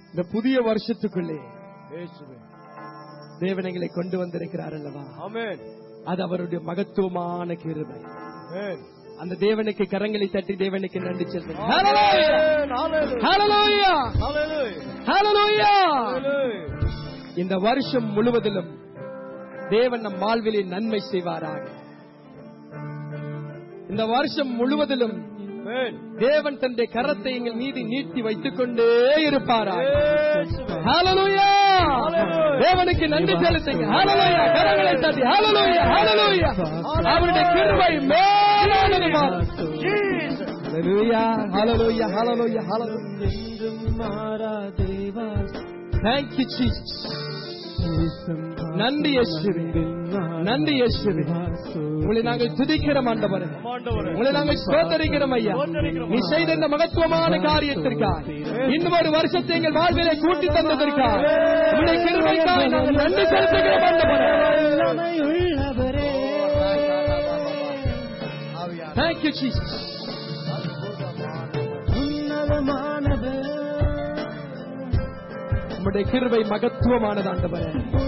இந்த புதிய வருஷத்துக்குள்ளே இயேசுவே தேவன் எங்களை கொண்டு வந்திருக்கிறார் அல்லவா ஆமென் அது அவருடைய மகத்துவமான கிருபை ஆமென் அந்த தேவனுக்கு கரங்களை தட்டி தேவனுக்கு நன்றி செலுத்துங்க ஆமென் ஹalleluya Hallelujah! ஹalleluya Hallelujah! ஹalleluya இந்த வருஷம் முழுவதிலும் தேவன் நம் வாழ்விலே நன்மை செய்வாராக இந்த வருஷம் முழுவதிலும் ஆமென் தேவன் தன்னுடைய கரத்தை எங்கள் மீது நீட்டி வைத்துக் கொண்டே இருப்பாராக இயேசுவே Hallelujah! Hallelujah! தேவனுக்கு நன்றி செலுத்துங்க Hallelujah! கரங்களை தட்டி Hallelujah! Hallelujah! அவருடைய கிருபை மேலானது Jesus Hallelujah! Hallelujah! Hallelujah! Hallelujah! Thank you, Jesus. நன்றி இயேசுவே நன்றி இயேசுவே உங்களை நாங்கள் துதிக்கிறோம் ஆண்டவரே ஆண்டவரே உங்களை நாங்கள் சோதரிக்கிறோம் ஐயா ஸ்தோத்தரிக்கிறோம். நீ செய்த இந்த மகத்துவமான காரியத்திற்காக இன்னும் ஒரு வருஷத்தை எங்கள் வாழ்விலே கூட்டி தந்ததற்காக உங்களுடைய கிருபைக்காக நாங்கள் நன்றி செலுத்துகிறோம் ஆண்டவரே Thank you, Jesus. உம்முடைய கிருபை மகத்துவமானது ஆண்டவரே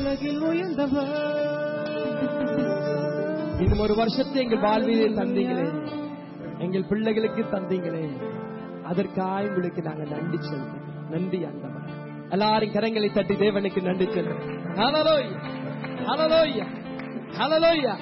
இன்னும் ஒரு வருஷத்தை எங்கள் வாழ்விலே தந்தீங்களே எங்கள் பிள்ளைகளுக்கு தந்தீங்களே அதற்காக உங்களுக்கு நாங்கள் நன்றி சொல்றோம் நன்றி ஆண்டவரே எல்லாரும் கரங்களை தட்டி தேவனுக்கு நன்றி சொல்றோம் ஹalleluya ஹalleluya ஹalleluya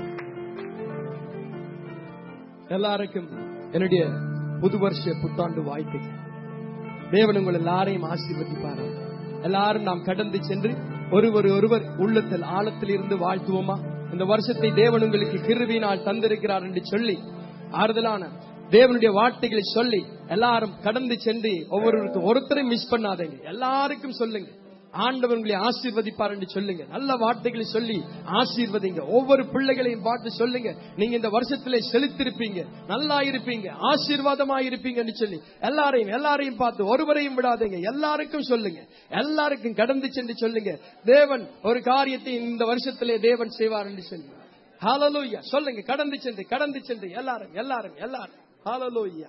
எல்லாருக்கும் என்னுடைய புது வருஷ புத்தாண்டு வாழ்த்துக்கள் தேவன் உங்கள் எல்லாரையும் ஆசீர்வதிப்பாரா எல்லாரும் நாம் கடந்து சென்று ஒருவர் ஒருவர் உள்ளத்தில் ஆழத்தில் இருந்து வாழ்த்துவோமா இந்த வருஷத்தை தேவன் உங்களுக்கு கிருவினால் தந்திருக்கிறார் என்று சொல்லி ஆறுதலான தேவனுடைய வார்த்தைகளை சொல்லி எல்லாரும் கடந்து சென்று ஒவ்வொருவருக்கும் ஒருத்தரையும் மிஸ் பண்ணாதீங்க எல்லாருக்கும் சொல்லுங்க ஆண்டவர் உங்களை ஆசீர்வதிப்பார் என்று சொல்லுங்க நல்ல வார்த்தைகளை சொல்லி ஆசீர்வதிங்க ஒவ்வொரு பிள்ளைகளையும் பார்த்து சொல்லுங்க நீங்க இந்த வருஷத்திலே செலுத்திருப்பீங்க நல்லா இருப்பீங்க ஆசீர்வாதமா இருப்பீங்க என்று சொல்லி எல்லாரையும் எல்லாரையும் பார்த்து ஒருவரையும் விடாதீங்க எல்லாருக்கும் சொல்லுங்க எல்லாருக்கும் கடந்து சென்று சொல்லுங்க தேவன் ஒரு காரியத்தை இந்த வருஷத்திலே தேவன் செய்வார் என்று சொல்லி ஹalleluya சொல்லுங்க கடந்து சென்று கடந்து சென்று எல்லாரும் எல்லாரும் எல்லாரும் ஹalleluya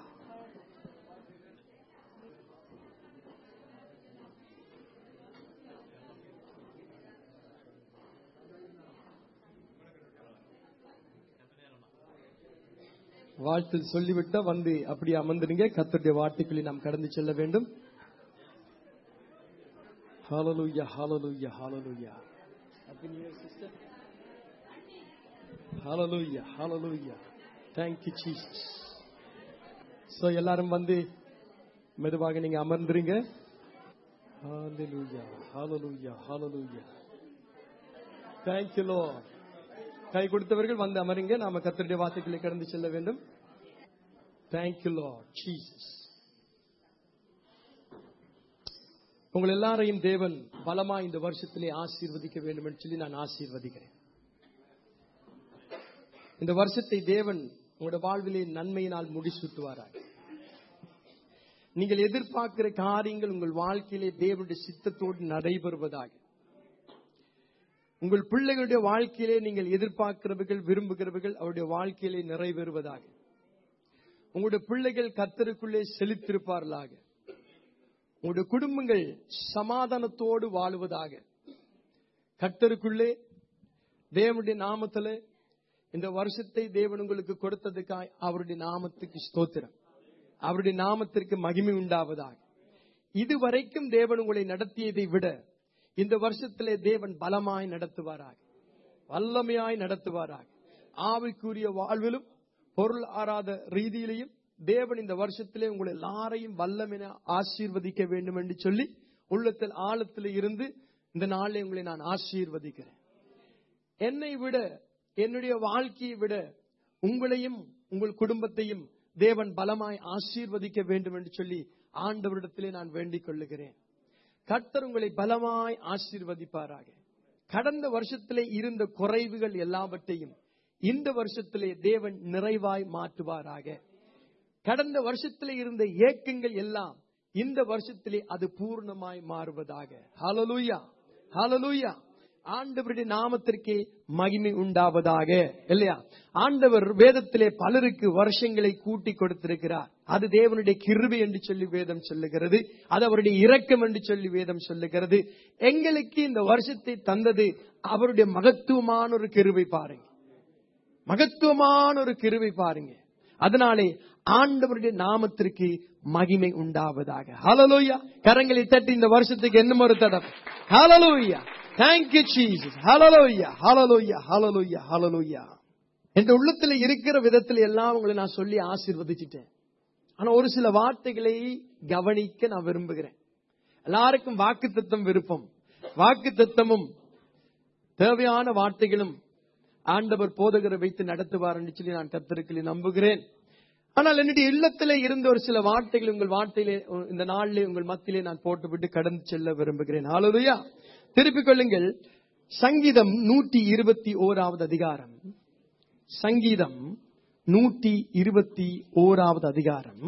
வாழ்த்து சொல்லிவிட்டா வந்து அப்படி அமர்ந்துடுங்க கர்த்தருடைய வார்த்தைக்குள்ளே நாம் கடந்து செல்ல வேண்டும் ஹalleluya ஹalleluya ஹalleluya happy new year sister hallelujah hallelujah thank you jesus so எல்லாரும் வந்து மெதுவாக நீங்க அமர்ந்துருங்க ஹalleluya ஹalleluya ஹalleluya thank you lord கை கொடுத்தவர்கள் வந்து அமருங்க நாம கர்த்தருடைய வார்த்தைகளை கடந்து செல்ல வேண்டும் தேங்க்யூ லார்ட் ஜீசஸ் உங்கள் எல்லாரையும் தேவன் பலமா இந்த வருஷத்திலே ஆசீர்வதிக்க வேண்டும் என்று சொல்லி நான் ஆசீர்வதிக்கிறேன் இந்த வருஷத்தை தேவன் உங்களோட வாழ்விலே நன்மையினால் முடிசூட்டுவாராக நீங்கள் எதிர்பார்க்கிற காரியங்கள் உங்கள் வாழ்க்கையிலே தேவனுடைய சித்தத்தோடு நடைபெறுவதாக உங்கள் பிள்ளைகளுடைய வாழ்க்கையிலே நீங்கள் எதிர்பார்க்கிறவர்கள் விரும்புகிறவர்கள் அவருடைய வாழ்க்கையிலே நிறைவேறுவதாக உங்களுடைய பிள்ளைகள் கத்தருக்குள்ளே செலுத்திருப்பார்களாக உங்களுடைய குடும்பங்கள் சமாதானத்தோடு வாழுவதாக கத்தருக்குள்ளே தேவனுடைய நாமத்துல இந்த வருஷத்தை தேவன் உங்களுக்கு கொடுத்ததுக்காய் அவருடைய நாமத்துக்கு ஸ்தோத்திரம் அவருடைய நாமத்திற்கு மகிமை உண்டாவதாக இதுவரைக்கும் தேவன் உங்களை நடத்தியதை விட இந்த வருஷத்திலே தேவன் பலமாய் நடத்துவாராக வல்லமையாய் நடத்துவாராக ஆவிக்குரிய வாழ்விலும் பொருள் ஆறாத ரீதியிலையும் தேவன் இந்த வருஷத்திலே உங்களை எல்லாரையும் வல்லமென ஆசீர்வதிக்க வேண்டும் என்று சொல்லி உள்ளத்தில் ஆழத்தில் இருந்து இந்த நாளில் உங்களை நான் ஆசீர்வதிக்கிறேன் என்னை விட என்னுடைய வாழ்க்கையை விட உங்களையும் உங்கள் குடும்பத்தையும் தேவன் பலமாய் ஆசீர்வதிக்க வேண்டும் என்று சொல்லி ஆண்டவரிடத்திலே நான் வேண்டிக் கொள்ளுகிறேன் கர்த்தர் உங்களை பலமாய் ஆசீர்வதிப்பாராக கடந்த வருஷத்திலே இருந்த குறைவுகள் எல்லாவற்றையும் இந்த வருஷத்திலே தேவன் நிறைவாய் மாற்றுவாராக கடந்த வருஷத்திலே இருந்த ஏக்கங்கள் எல்லாம் இந்த வருஷத்திலே அது பூர்ணமாய் மாறுவதாக ஹalleluya ஹalleluya ஆண்டவருடைய நாமத்திற்கு மகிமை உண்டாவதாக இல்லையா ஆண்டவர் வேதத்திலே பலருக்கு வருஷங்களை கூட்டி கொடுத்திருக்கிறார் அது தேவனுடைய கிருபை என்று சொல்லி வேதம் சொல்லுகிறது அது அவருடைய இரக்கம் என்று சொல்லி வேதம் சொல்லுகிறது எங்களுக்கு இந்த வருஷத்தை தந்தது அவருடைய மகத்துவமான ஒரு கிருபை பாருங்க மகத்துவமான ஒரு கிருபை பாருங்க அதனாலே ஆண்டவருடைய நாமத்திற்கு மகிமை உண்டாவதாக ஹalleluya கரங்களை தட்டி இந்த வருஷத்துக்கு என்ன ஒரு தடம் ஹalleluya thank you jesus hallelujah hallelujah hallelujah hallelujah என்ற உள்ளத்துல இருக்கிற விதத்துல எல்லாம் உங்களை நான் சொல்லி ஆசீர்வதிச்சிட்டேன் ஆனா ஒரு சில வார்த்தைகளை கவனிக்க நான் விரும்புகிறேன் எல்லாருக்கும் வாக்கு தத்துவம் விருப்பம் வாக்கு தத்துவமும் தேவையான வார்த்தைகளும் ஆண்டவர் போதகரை வைத்து நடத்துவார் என்று சொல்லி நான் கத்திருக்கலை நம்புகிறேன் ஆனால் என்னுடைய இல்லத்திலே இருந்த ஒரு சில வார்த்தைகள் உங்கள் வார்த்தையிலே இந்த நாளிலே உங்கள் மத்தியிலே நான் போட்டுவிட்டு கடந்து செல்ல விரும்புகிறேன் ஹalleluya திருப்பிக் கொள்ளுங்கள் சங்கீதம் நூற்றி இருபத்தி ஓராவது அதிகாரம் சங்கீதம் நூற்றி இருபத்தி ஓராவது அதிகாரம்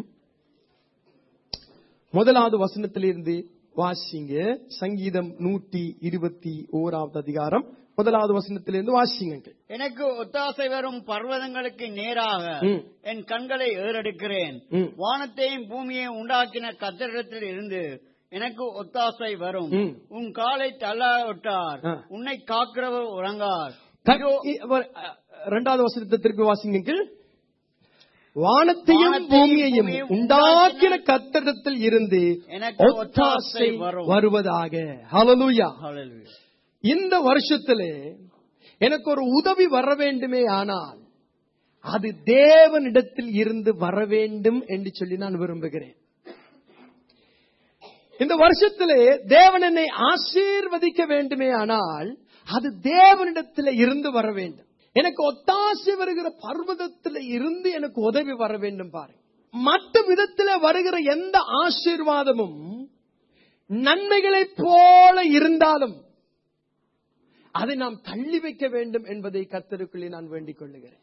முதலாவது வசனத்திலிருந்து வாசிங்க சங்கீதம் நூற்றி இருபத்தி ஓராவது அதிகாரம் முதலாவது வசனத்திலிருந்து வாசிங்க எனக்கு ஒத்தாசை வரும் பர்வதங்களுக்கு நேராக ம். என் கண்களை ஏறெடுக்கிறேன் ம். வானத்தையும் பூமியையும் உண்டாக்கின கத்திரிடத்தில் இருந்து எனக்கு ஒத்தாசை வரும் ம். உன் காலை தள்ளாவிட்டார் ஆ. உன்னை காக்கிறவர் உறங்கார் க- இ- வ- அ- இரண்டாவது வசனத்தை திருப்பி வாசிங்க வானத்தையும் வானத்தையும் பூமியையும் பூமியையும் உண்டாக்கின கத்தடத்தில் இருந்து எனக்கு ஒத்தாசை ஒத்தாசை வரும். வருவதாக ஹalleluya Hallelujah. இந்த வருஷத்திலே எனக்கு ஒரு உதவி வர வேண்டுமே ஆனால் அது தேவனிடத்தில் இருந்து வர வேண்டும் என்று சொல்லி நான் விரும்புகிறேன் இந்த வருஷத்திலே தேவன் என்னை ஆசீர்வதிக்க வேண்டுமே ஆனால் அது தேவனிடத்தில் இருந்து வர வேண்டும் எனக்கு ஒத்தாசை வருகிற பர்வதத்தில் இருந்து எனக்கு உதவி வர வேண்டும் பாருங்க மற்ற விதத்தில் வருகிற எந்த ஆசீர்வாதமும் நன்மைகளைப் போல இருந்தாலும் அதை நாம் தள்ளி வைக்க வேண்டும் என்பதை கத்தருக்குள்ளே நான் வேண்டிக் கொள்ளுகிறேன்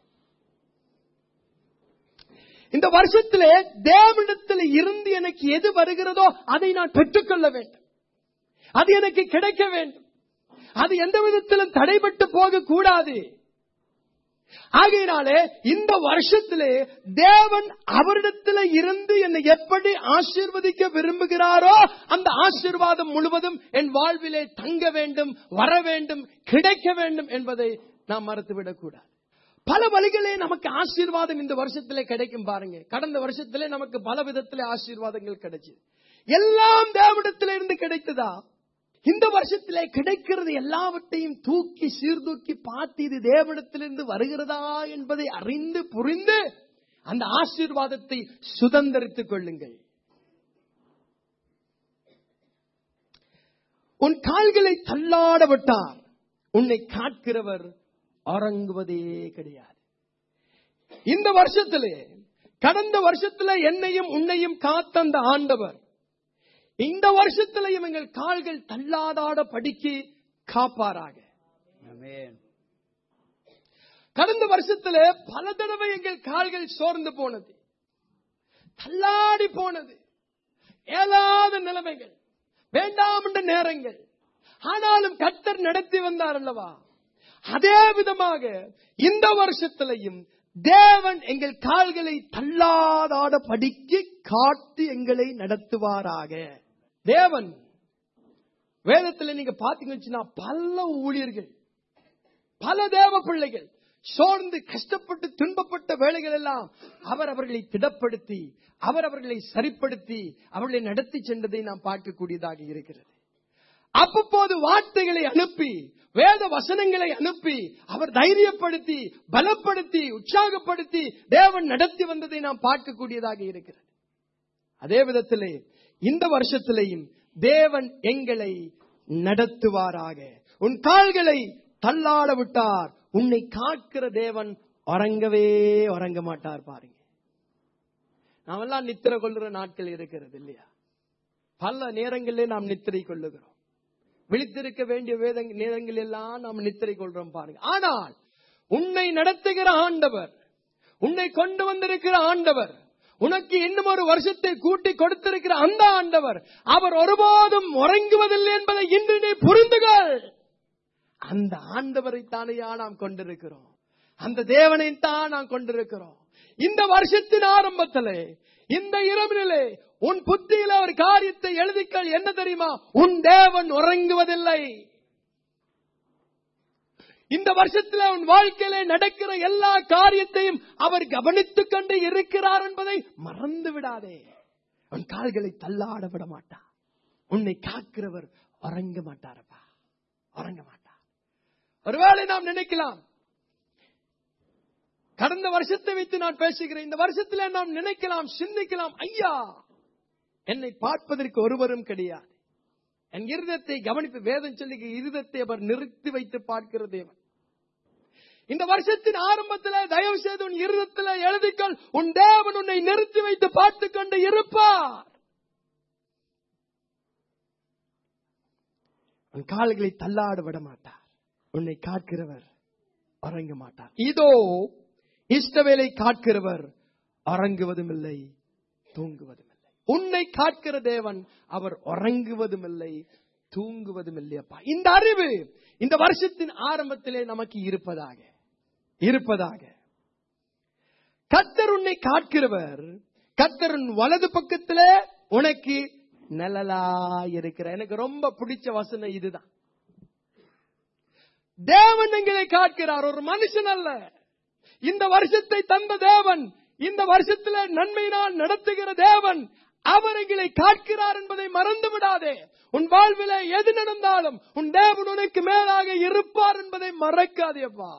இந்த வருஷத்திலே தேவனிடத்தில் இருந்து எனக்கு எது வருகிறதோ அதை நான் பெற்றுக்கொள்ள வேண்டும் அது எனக்கு கிடைக்க வேண்டும் அது எந்த விதத்திலும் தடைபட்டு போக கூடாது ஆகையினாலே இந்த வருஷத்திலே தேவன் அவரிடத்தில் இருந்து என்னை எப்படி ஆசீர்வதிக்க விரும்புகிறாரோ அந்த ஆசீர்வாதம் முழுவதும் என் வாழ்விலே தங்க வேண்டும் வர வேண்டும் கிடைக்க வேண்டும் என்பதை நாம் மறந்துவிடக் கூடாது பல வழிகளே நமக்கு ஆசீர்வாதம் இந்த வருஷத்திலே கிடைக்கும் பாருங்க கடந்த வருஷத்திலே நமக்கு பல விதத்திலே ஆசீர்வாதங்கள் கிடைச்சது எல்லாம் தேவனிடத்திலே இருந்து கிடைத்ததா இந்த வருஷத்திலே கிடைக்கிறது எல்லாவற்றையும் தூக்கி சீர்தூக்கி பார்த்து இது தேவனிடத்திலிருந்து வருகிறதா என்பதை அறிந்து புரிந்து அந்த ஆசீர்வாதத்தை சுதந்திரித்துக் கொள்ளுங்கள் உன் கால்களை தள்ளாட விட்டார் உன்னை காக்கிறவர் உறங்குவதே கிடையாது இந்த வருஷத்திலே கடந்த வருஷத்துல என்னையும் உன்னையும் காத்த அந்த ஆண்டவர் இந்த வருஷத்திலையும் எங்கள் கால்கள் தள்ளாதாட படிக்கு காப்பாராக Amen. கடந்த வருஷத்துல பல தடவை எங்கள் கால்கள் சோர்ந்து போனது தள்ளாடி போனது ஏலாத நிலைமைகள் வேண்டாம் என்ற நேரங்கள் ஆனாலும் கத்தர் நடத்தி வந்தார் அல்லவா அதே விதமாக இந்த வருஷத்திலையும் தேவன் எங்கள் கால்களை தள்ளாதாட படிக்கு காத்து எங்களை நடத்துவாராக தேவன் வேதத்துல நீங்க பாத்தீங்கன்னா பல ஊழியர்கள் பல தேவ பிள்ளைகள் சோர்ந்து கஷ்டப்பட்டு துன்பப்பட்ட வேலைகள் எல்லாம் அவர் அவர்களை திடப்படுத்தி அவர் அவர்களை சரிப்படுத்தி அவர்களை நடத்தி சென்றதை நாம் பார்க்கக்கூடியதாக இருக்கிறது அப்பப்போது வார்த்தைகளை அனுப்பி வேத வசனங்களை அனுப்பி அவர் தைரியப்படுத்தி பலப்படுத்தி உற்சாகப்படுத்தி தேவன் நடத்தி வந்ததை நாம் பார்க்கக்கூடியதாக இருக்கிறது அதே விதத்திலே இந்த வருஷத்திலேயும் தேவன் எங்களை நடத்துவாராக உன் கால்களை தள்ளாட விட்டார் உன்னை காக்கிற தேவன் உறங்கவே உறங்க மாட்டார் பாருங்க நாமெல்லாம் நித்திரை கொள்ளுற நாட்கள் இருக்கிறது இல்லையா பல நேரங்களிலே நாம் நித்திரை கொள்ளுகிறோம் விழித்திருக்க வேண்டிய வேத நேரங்கள் எல்லாம் நாம் நித்திரை கொள்றோம் பாருங்க ஆனால் உன்னை நடத்துகிற ஆண்டவர் உன்னை கொண்டு வந்திருக்கிற ஆண்டவர் உனக்கு இன்னும் ஒரு வருஷத்தை கூட்டி கொடுத்திருக்கிற அந்த ஆண்டவர் அவர் ஒருபோதும் உறங்குவதில்லை என்பதை இன்று நீ புரிந்துகள் அந்த ஆண்டவரை தானையா நாம் கொண்டிருக்கிறோம் அந்த தேவனை தான் நாம் கொண்டிருக்கிறோம் இந்த வருஷத்தின் ஆரம்பத்திலே இந்த இரவிலே உன் புத்தியில ஒரு காரியத்தை எழுதிக்கள் என்ன தெரியுமா உன் தேவன் உறங்குவதில்லை இந்த வருஷத்துல உன் வாழ்க்கையில நடக்கிற எல்லா காரியத்தையும் அவர் கவனித்துக் கொண்டு இருக்கிறார் என்பதை மறந்து விடாதே உன் கால்களை தள்ளாட விட மாட்டார் உன்னை காக்கிறவர் உறங்க மாட்டாரப்பா உறங்க மாட்டார் ஒருவேளை நாம் நினைக்கலாம் கடந்த வருஷத்தை வைத்து நான் பேசுகிறேன் இந்த வருஷத்துல நாம் நினைக்கலாம் சிந்திக்கலாம் ஐயா என்னை பார்ப்பதற்கு ஒருவரும் கிடையாது என் இருதத்தை கவனிப்பு வேதம் சொல்லி இருதத்தை அவர் நிறுத்தி வைத்து பார்க்கிற தேவன் இந்த வருஷத்தின் ஆரம்பத்தில் தயவு செய்து உன் இருதத்தில் எழுதிக்கொள் உன் தேவன் உன்னை நிறுத்தி வைத்து பார்த்து கொண்டு இருப்பார் உன் கால்களை தள்ளாட விட மாட்டார் உன்னை காக்கிறவர் உறங்க மாட்டார் இதோ இஷ்டவேலை காக்கிறவர் உறங்குவதும் இல்லை தூங்குவதும் இல்லை உன்னை காக்கிற தேவன் அவர் உறங்குவதும் இல்லை தூங்குவதும் இல்லையப்பா இந்த அறிவு இந்த வருஷத்தின் ஆரம்பத்திலே நமக்கு இருப்பதாக இருப்பதாக கத்தர் உன்னை காக்கிறவர் கத்தர் உன் வலது பக்கத்திலே உனக்கு நிழலா இருக்கிற எனக்கு ரொம்ப பிடிச்ச வசனம் இதுதான் தேவன் எங்களை காக்கிறார் ஒரு மனுஷன் அல்ல இந்த வருஷத்தை தந்த தேவன் இந்த வருஷத்துல நன்மையினால் நடத்துகிற தேவன் அவர் எங்களை காக்கிறார் என்பதை மறந்து விடாதே உன் வாழ்வில எது நடந்தாலும் உன் தேவன் உனக்கு மேலாக இருப்பார் என்பதை மறக்காதேப்பா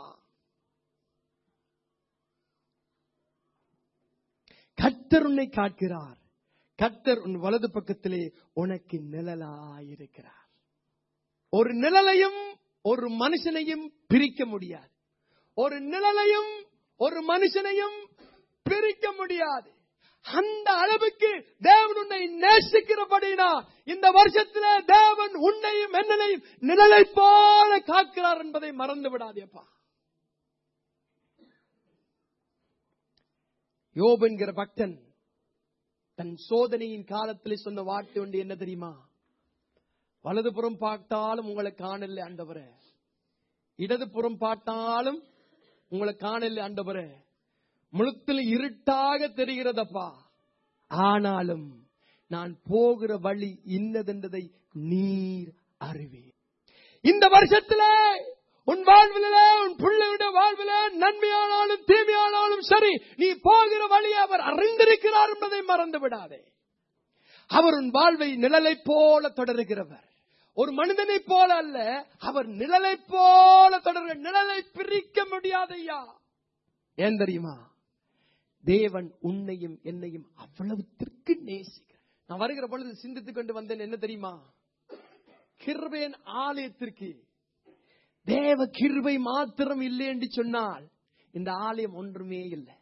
கர்த்தர் உன்னை காக்கிறார் கர்த்தர் உன் வலது பக்கத்திலே உனக்கு நிழலாயிருக்கிறார் ஒரு நிழலையும் ஒரு மனுஷனையும் பிரிக்க முடியாது ஒரு நிழலையும் ஒரு மனுஷனையும் பிரிக்க முடியாது அந்த அளவுக்கு தேவன் உன்னை நேசிக்கிறபடினா இந்த வருஷத்துல தேவன் உன்னையும் என்னையும் நிழலை போல காக்கிறார் என்பதை மறந்து விடாதேப்பா யோபு என்கிற பக்தன் தன் சோதனையின் காலத்தில் சொன்ன வார்த்தை ஒன்று என்ன தெரியுமா வலதுபுறம் பார்த்தாலும் உங்களை காணல ஆண்டவரே இடதுபுறம் பார்த்தாலும் உங்களை காணல ஆண்டவரே முழுத்தில் இருட்டாக தெரிகிறதப்பா ஆனாலும் நான் போகிற வழி இன்னதென்றதை நீர் அறிவே இந்த வருஷத்துல உன் வாழ்வில உன் பிள்ளையுடைய வாழ்வில நன்மையானாலும் தீமையானாலும் சரி நீ போகிற வழியை அவர் அறிந்திருக்கிறார் என்பதை மறந்து விடாதே அவர் உன் வாழ்வை நிழலை போல தொடருகிறவர் ஒரு மனிதனை போல அல்ல அவர் நிழலை போல தொடர்கிற நிழலை பிரிக்க முடியாதையா ஏன் தெரியுமா தேவன் உன்னையும் என்னையும் அவ்வளவுத்திற்கு நேசிக்கிறார் நான் வருகிற பொழுது சிந்தித்துக் கொண்டு வந்தேன் என்ன தெரியுமா கிருபையின் ஆலயத்திற்கு தேவ கிருபை மாத்திரம் இல்லை என்று சொன்னால் இந்த ஆலயம் ஒன்றுமே இல்லை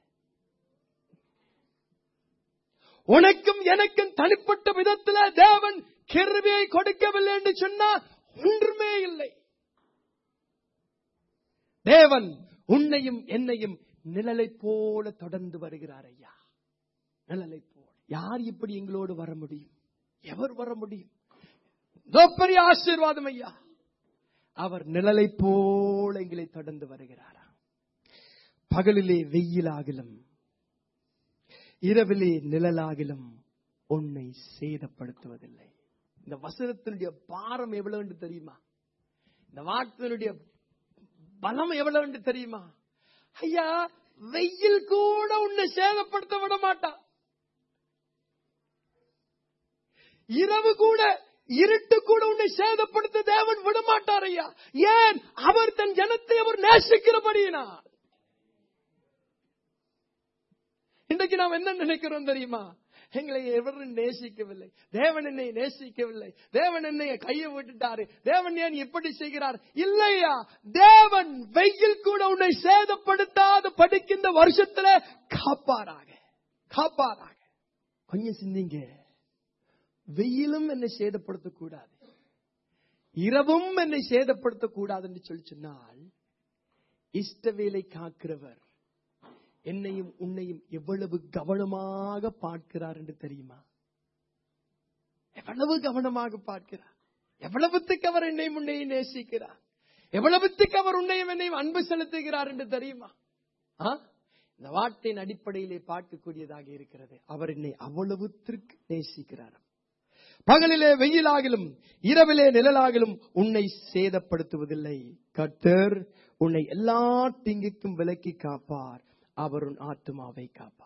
உனக்கும் எனக்கும் தனிப்பட்ட விதத்துல தேவன் கிருபையை கொடுக்கவில்லை என்று சொன்னால் ஒன்றுமே இல்லை தேவன் உன்னையும் என்னையும் நிழலை போல தொடர்ந்து வருகிறார் ஐயா நிழலை போல யார் இப்படி எங்களோடு வர முடியும் எவர் வர முடியும் இதோ பெரிய ஆசீர்வாதம் ஐயா அவர் நிழலை போல எங்களை தொடர்ந்து வருகிறாரா பகலிலே வெயிலாகிலும் இரவிலே நிழலாகிலும் உன்னை சேதப்படுத்துவதில்லை இந்த வசனத்தினுடைய பாரம் எவ்வளவு என்று தெரியுமா இந்த வார்த்தையினுடைய பலம் எவ்வளவு என்று தெரியுமா ஐயா வெயில் கூட உன்னை சேதப்படுத்த விட மாட்டான் இரவு கூட இருட்டு கூட உன்னை சேதப்படுத்த தேவன் விடமாட்டார் ஐயா ஏன் அவர் தன் ஜனத்தை அவர் நேசிக்கிறபடியினார் இன்றைக்கு நாம் என்ன நினைக்கிறோம் தெரியுமா எங்களை எவரும் நேசிக்கவில்லை தேவன் என்னை நேசிக்கவில்லை தேவன் என்னை கையை விட்டுட்டாரு தேவன் ஏன் இப்படி செய்கிறார் இல்லையா தேவன் வெயில் கூட உன்னை சேதப்படுத்தாத படிக்கின்ற வருஷத்துல காப்பாராக காப்பாராக கொஞ்சம் சிந்திங்க வெயிலும் என்னை சேதப்படுத்தக்கூடாது இரவும் என்னை சேதப்படுத்தக்கூடாது என்று சொல்லி சொன்னால் இஷ்டவேலை காக்கிறவர் என்னையும் உன்னையும் எவ்வளவு கவனமாக பார்க்கிறார் என்று தெரியுமா எவ்வளவு கவனமாக பார்க்கிறார் எவ்வளவுத்துக்கு அவர் என்னை முன்னையும் நேசிக்கிறார் எவ்வளவுத்துக்கு அவர் உன்னையும் என்னையும் அன்பு செலுத்துகிறார் என்று தெரியுமா ஆ? இந்த வார்த்தையின் அடிப்படையிலே பார்க்கக்கூடியதாக இருக்கிறது அவர் என்னை அவ்வளவுத்திற்கு நேசிக்கிறார் பகலிலே வெயிலாகிலும் இரவிலே நிழலாகிலும் உன்னை சேதப்படுத்துவதில்லை கர்த்தர் உன்னை எல்லா தீங்குக்கும் விலக்கி காப்பார் அவர் உன் ஆத்துமாவை காப்பார்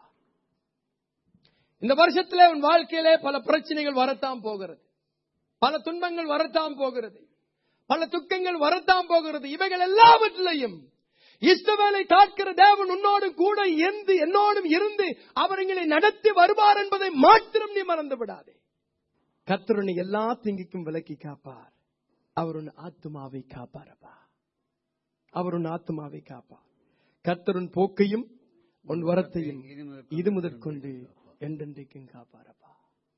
இந்த வருஷத்திலே உன் வாழ்க்கையிலே பல பிரச்சனைகள் வரத்தான் போகிறது பல துன்பங்கள் வரத்தான் போகிறது பல துக்கங்கள் வரத்தான் போகிறது இவைகள் எல்லாவற்றிலையும் இஸ்ரவேலை காக்கிற தேவன் உன்னோடு கூட இருந்து என்னோடும் இருந்து அவர் எங்களை நடத்தி வருவார் என்பதை மாத்திரம் நீ மறந்து விடாதே கர்த்தர் உன்னை எல்லா தீங்குக்கும் விலக்கி காப்பார் அவர் உன் ஆத்துமாவை காப்பாரப்பா அவர் உன் ஆத்துமாவை காப்பார் கர்த்தர் உன் போக்கையும் உன் வரத்தையும் இது முதற்கொண்டு என்றென்றைக்கும் காப்பாரப்பா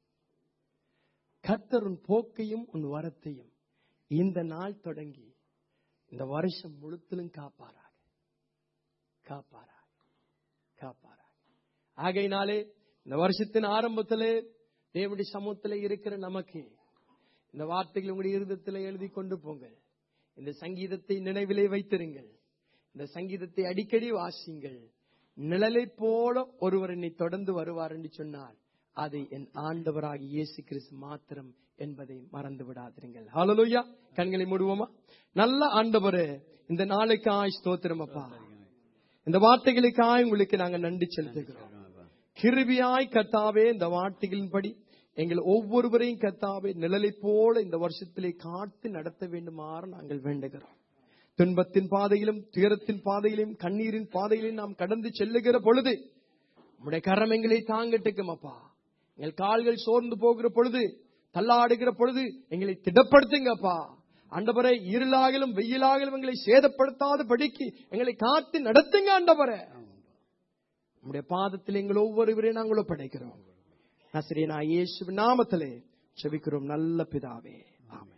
கர்த்தர் உன் போக்கையும் உன் வரத்தையும் இந்த நாள் தொடங்கி இந்த வருஷம் முழுத்திலும் காப்பாராக காப்பாராக காப்பாராக ஆகையினாலே இந்த வருஷத்தின் ஆரம்பத்திலே தேவனுடைய சமூகத்திலே இருக்கிற நமக்கு இந்த வார்த்தைகள் உங்களுடைய இருதயத்திலே எழுதி கொண்டு போங்கள் இந்த சங்கீதத்தை நினைவிலே வைத்திருங்கள் இந்த சங்கீதத்தை அடிக்கடி வாசிங்கள் நிழலை போல ஒருவர் என்னை தொடர்ந்து வருவார் என்று சொன்னார் அது என் ஆண்டவராகி இயேசு கிறிஸ்து மாத்திரம் என்பதை மறந்து விடாதிருங்கள் ஹalleluya கண்களை மூடுவோமா நல்ல ஆண்டவரே இந்த நாளுக்காய் ஸ்தோத்திரம் அப்பா இந்த வார்த்தைகளுக்காய் உங்களுக்கு நாங்க நன்றி செலுத்துகிறோம் கிருபியாய் கத்தாவே இந்த வார்த்தைகளின்படி எங்கள் ஒவ்வொருவரையும் கத்தாவே நிழலை போல இந்த வருஷத்திலே காத்து நடத்த வேண்டுமாறு நாங்கள் வேண்டுகிறோம் துன்பத்தின் பாதையிலும் துயரத்தின் பாதையிலும் கண்ணீரின் பாதையிலும் நாம் கடந்து செல்லுகிற பொழுது உம்முடைய கரம் எங்களை தாங்கட்டுக்கும் அப்பா எங்கள் கால்கள் சோர்ந்து போகிற பொழுது தள்ளாடுகிற பொழுது எங்களை திடப்படுத்துங்கப்பா ஆண்டவரே இருளாகிலும் வெயிலாகிலும் எங்களை சேதப்படுத்தாத படிக்கு எங்களை காத்து நடத்துங்க ஆண்டவரே உம்முடைய பாதத்தில் எங்கள் ஒவ்வொருவரையும் நாங்கள் ஒப்படைக்கிறோம் நசிரியனா இயேசு நாமத்திலே செபிக்கிறோம் நல்ல பிதாவே ஆமென்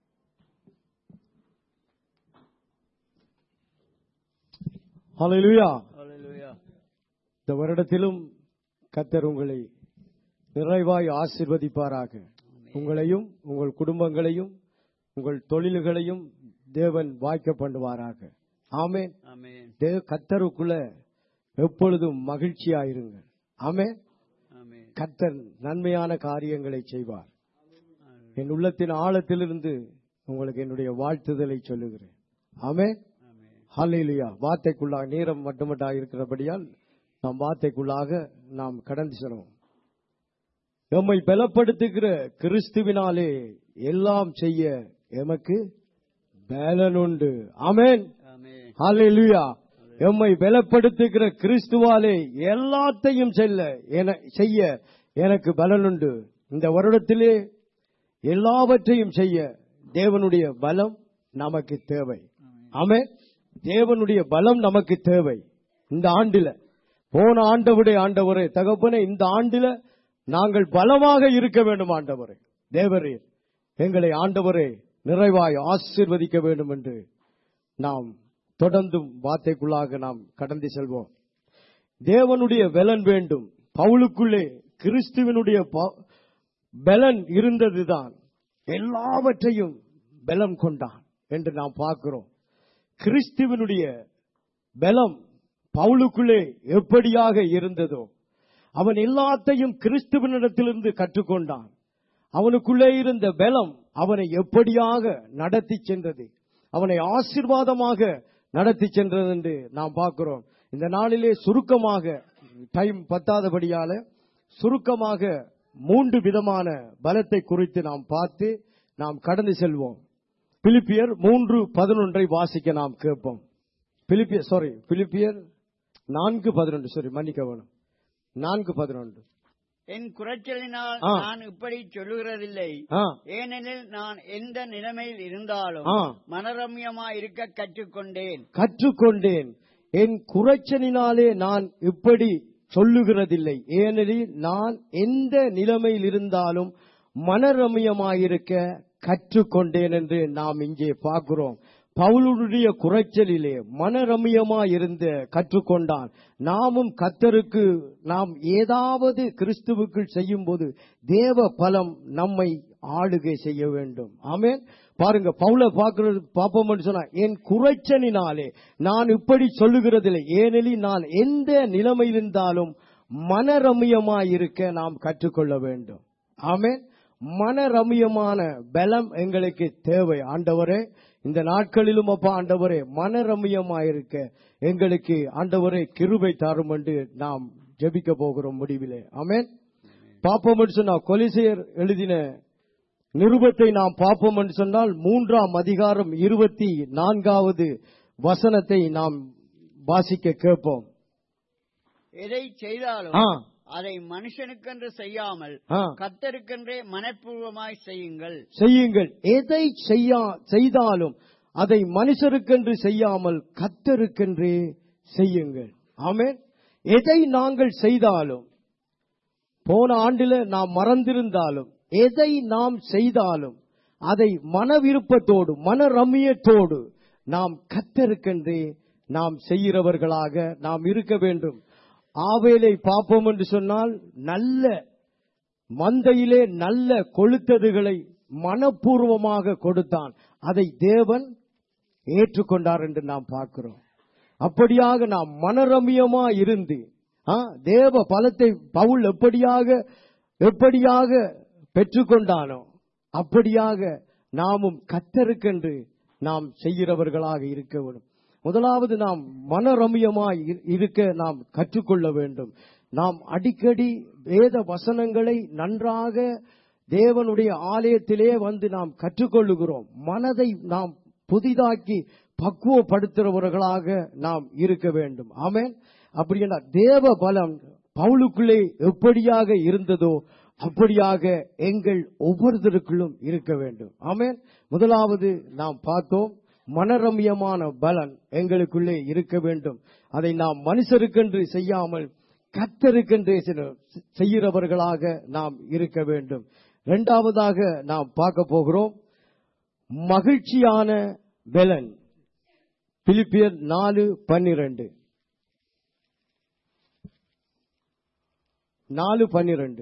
ஹalleluya Hallelujah. இந்த வருடத்திலும் கத்தர் உங்களை நிறைவாய் ஆசீர்வதிப்பாராக உங்களையும் உங்கள் குடும்பங்களையும் உங்கள் தொழில்களையும் தேவன் வாய்க்க பண்ணுவாராக ஆமென் Amen. தேவ கத்தருக்குள்ள எப்பொழுதும் மகிழ்ச்சியாயிருங்கள் ஆமென் Amen. கத்தர் நன்மையான காரியங்களை செய்வார் என் உள்ளத்தின் ஆழத்திலிருந்து உங்களுக்கு என்னுடைய வாழ்த்துதலை சொல்லுகிறேன் ஆமென் Amen. ஹalleluya வார்த்தைக்குள்ளாக நேரம் மட்டுமட்டாக இருக்கிறபடியால் நாம் வார்த்தைக்குள்ளாக நாம் கடந்து செல்வோம் எம்மை பலப்படுத்துகிற கிறிஸ்துவினாலே எல்லாம் செய்ய எமக்கு பலன் உண்டு ஆமென் Amen. ஹalleluya எம்மை பலப்படுத்துகிற கிறிஸ்துவாலே எல்லாத்தையும் செல்ல என- செய்ய எனக்கு பலன் உண்டு இந்த வருடத்திலே எல்லாவற்றையும் செய்ய தேவனுடைய பலம் நமக்கு தேவை ஆமே தேவனுடைய பலம் நமக்கு தேவை இந்த ஆண்டில போன ஆண்டவுடைய ஆண்டவரே தகப்பனே இந்த ஆண்டில நாங்கள் பலமாக இருக்க வேண்டும் ஆண்டவரே தேவரே எங்களை ஆண்டவரே நிறைவாய் ஆசீர்வதிக்க வேண்டும் என்று நாம் தொடர்ந்தும் வார்த்தைக்குள்ளாக நாம் கடந்து செல்வோம் தேவனுடைய பலன் வேண்டும் பவுலுக்குள்ளே கிறிஸ்துவனுடைய ப- பலன் இருந்ததுதான் எல்லாவற்றையும் பலம் கொண்டான் என்று நாம் பார்க்கிறோம் கிறிஸ்துவனுடைய பலம் பவுலுக்குள்ளே எப்படியாக இருந்ததோ அவன் எல்லாத்தையும் கிறிஸ்துவனிடத்திலிருந்து கற்றுக்கொண்டான் அவனுக்குள்ளே இருந்த பலம் அவனை எப்படியாக நடத்தி சென்றது அவனை ஆசீர்வாதமாக நடத்தி சென்றது என்று நாம் பார்க்கிறோம் இந்த நாளிலே சுருக்கமாக டைம் பத்தாதபடியால சுருக்கமாக மூன்று விதமான பலத்தை குறித்து நாம் பார்த்து நாம் கடந்து செல்வோம் பிலிப்பியர் மூன்று பதினொன்றை வாசிக்க நாம் கேட்போம் பிலிப்பியர் சாரி பிலிப்பியர் நான்கு பதினொன்று சாரி மன்னிக்க வேணும் நான்கு பதினொன்று என் குறைச்சலினால் ஆ. நான் இப்படி சொல்லுகிறதில்லை ஆ ஏனெனில் நான் எந்த நிலைமையில் இருந்தாலும் ஆ. மனரம்யமா இருக்க கற்றுக்கொண்டேன் கற்றுக்கொண்டேன் என் குறைச்சலினாலே நான் இப்படி சொல்லுகிறதில்லை ஏனெனில் நான் எந்த நிலைமையில் இருந்தாலும் மனரம்யமாயிருக்க கற்றுக்கொண்டேன் என்று நாம் இங்கே பார்க்கிறோம் பவுலுடைய குறைச்சலிலே மனரம்யமாயிருந்து கற்றுக்கொண்டான் நாமும் கத்தருக்கு நாம் ஏதாவது கிறிஸ்துவுக்குள் செய்யும் போது தேவ பலம் நம்மை ஆளுகை செய்ய வேண்டும் ஆமென் பாருங்க பவுல பார்க்கிறது பாப்போம்னு சொன்னா என் குறைச்சனினாலே நான் இப்படி சொல்லுகிறதில்லை ஏனெனில் நான் எந்த நிலைமையில் இருந்தாலும் மனரமியமாயிருக்க நாம் கற்றுக்கொள்ள வேண்டும் ஆமென் மனரமியமான பலம் எங்களுக்கு தேவை ஆண்டவரே இந்த நாட்களிலும் அப்பா ஆண்டவரே மனரமியமாயிருக்க எங்களுக்கு ஆண்டவரே கிருபை தாரும் என்று நாம் ஜெபிக்க போகிறோம் முடிவிலே ஆமென் பாப்போம் என்று சொன்னா கொலிசையர் எழுதின நிருபத்தை நாம் பார்ப்போம் என்று சொன்னால் மூன்றாம் அதிகாரம் இருபத்தி நான்காவது வசனத்தை நாம் வாசிக்க கேட்போம் எதை செய்தாலும் ஆ, அதை மனுஷனுக்கென்று செய்யாமல் ஆ. கத்தருக்கென்றே மனப்பூர்வமாய் செய்யுங்கள் செய்யுங்கள் எதை செய்யா செய்தாலும் அதை மனுஷருக்கென்று செய்யாமல் கத்தருக்கென்றே செய்யுங்கள் ஆமென் எதை நாங்கள் செய்தாலும் போன ஆண்டில நாம் மறந்திருந்தாலும் எதை நாம் செய்தாலும் அதை மன விருப்பத்தோடு மன ரம்மியத்தோடு நாம் கத்தருக்கென்றே நாம் செய்கிறவர்களாக நாம் இருக்க வேண்டும் ஆவேலை பார்ப்போம் என்று சொன்னால் நல்ல மந்தையிலே நல்ல கொளுத்ததுகளை மனப்பூர்வமாக கொடுத்தான் அதை தேவன் ஏற்றுக்கொண்டார் என்று நாம் பார்க்கிறோம் அப்படியாக நாம் மனரமியமா இருந்து ஆ, தேவ பலத்தை பவுல் எப்படியாக எப்படியாக பெற்றுக்கொண்டானோ அப்படியாக நாமும் கத்தருக்கென்று நாம் செய்கிறவர்களாக இருக்க வேண்டும் முதலாவது நாம் மனரமியமாய் இரு- இருக்க நாம் கற்றுக்கொள்ள வேண்டும் நாம் அடிக்கடி வேத வசனங்களை நன்றாக தேவனுடைய ஆலயத்திலே வந்து நாம் கற்றுக்கொள்ளுகிறோம் மனதை நாம் புதிதாக்கி பக்குவப்படுத்துகிறவர்களாக நாம் இருக்க வேண்டும் ஆமென் அப்படி என்றால் தேவ பலம் பவுலுக்குள்ளே எப்படியாக இருந்ததோ அப்படியாக எங்கள் ஒவ்வொருத்தருக்குள்ளும் இருக்க வேண்டும் ஆமென் முதலாவது நாம் பார்த்தோம் மனரம்யமான பலன் எங்களுக்குள்ளே இருக்க வேண்டும் அதை நாம் மனுஷருக்கென்று செய்யாமல் கத்தருக்கென்று செய்கிறவர்களாக நாம் இருக்க வேண்டும் இரண்டாவதாக நாம் பார்க்க போகிறோம் மகிழ்ச்சியான பலன் பிலிப்பியர் நாலு பன்னிரண்டு நாலு பன்னிரண்டு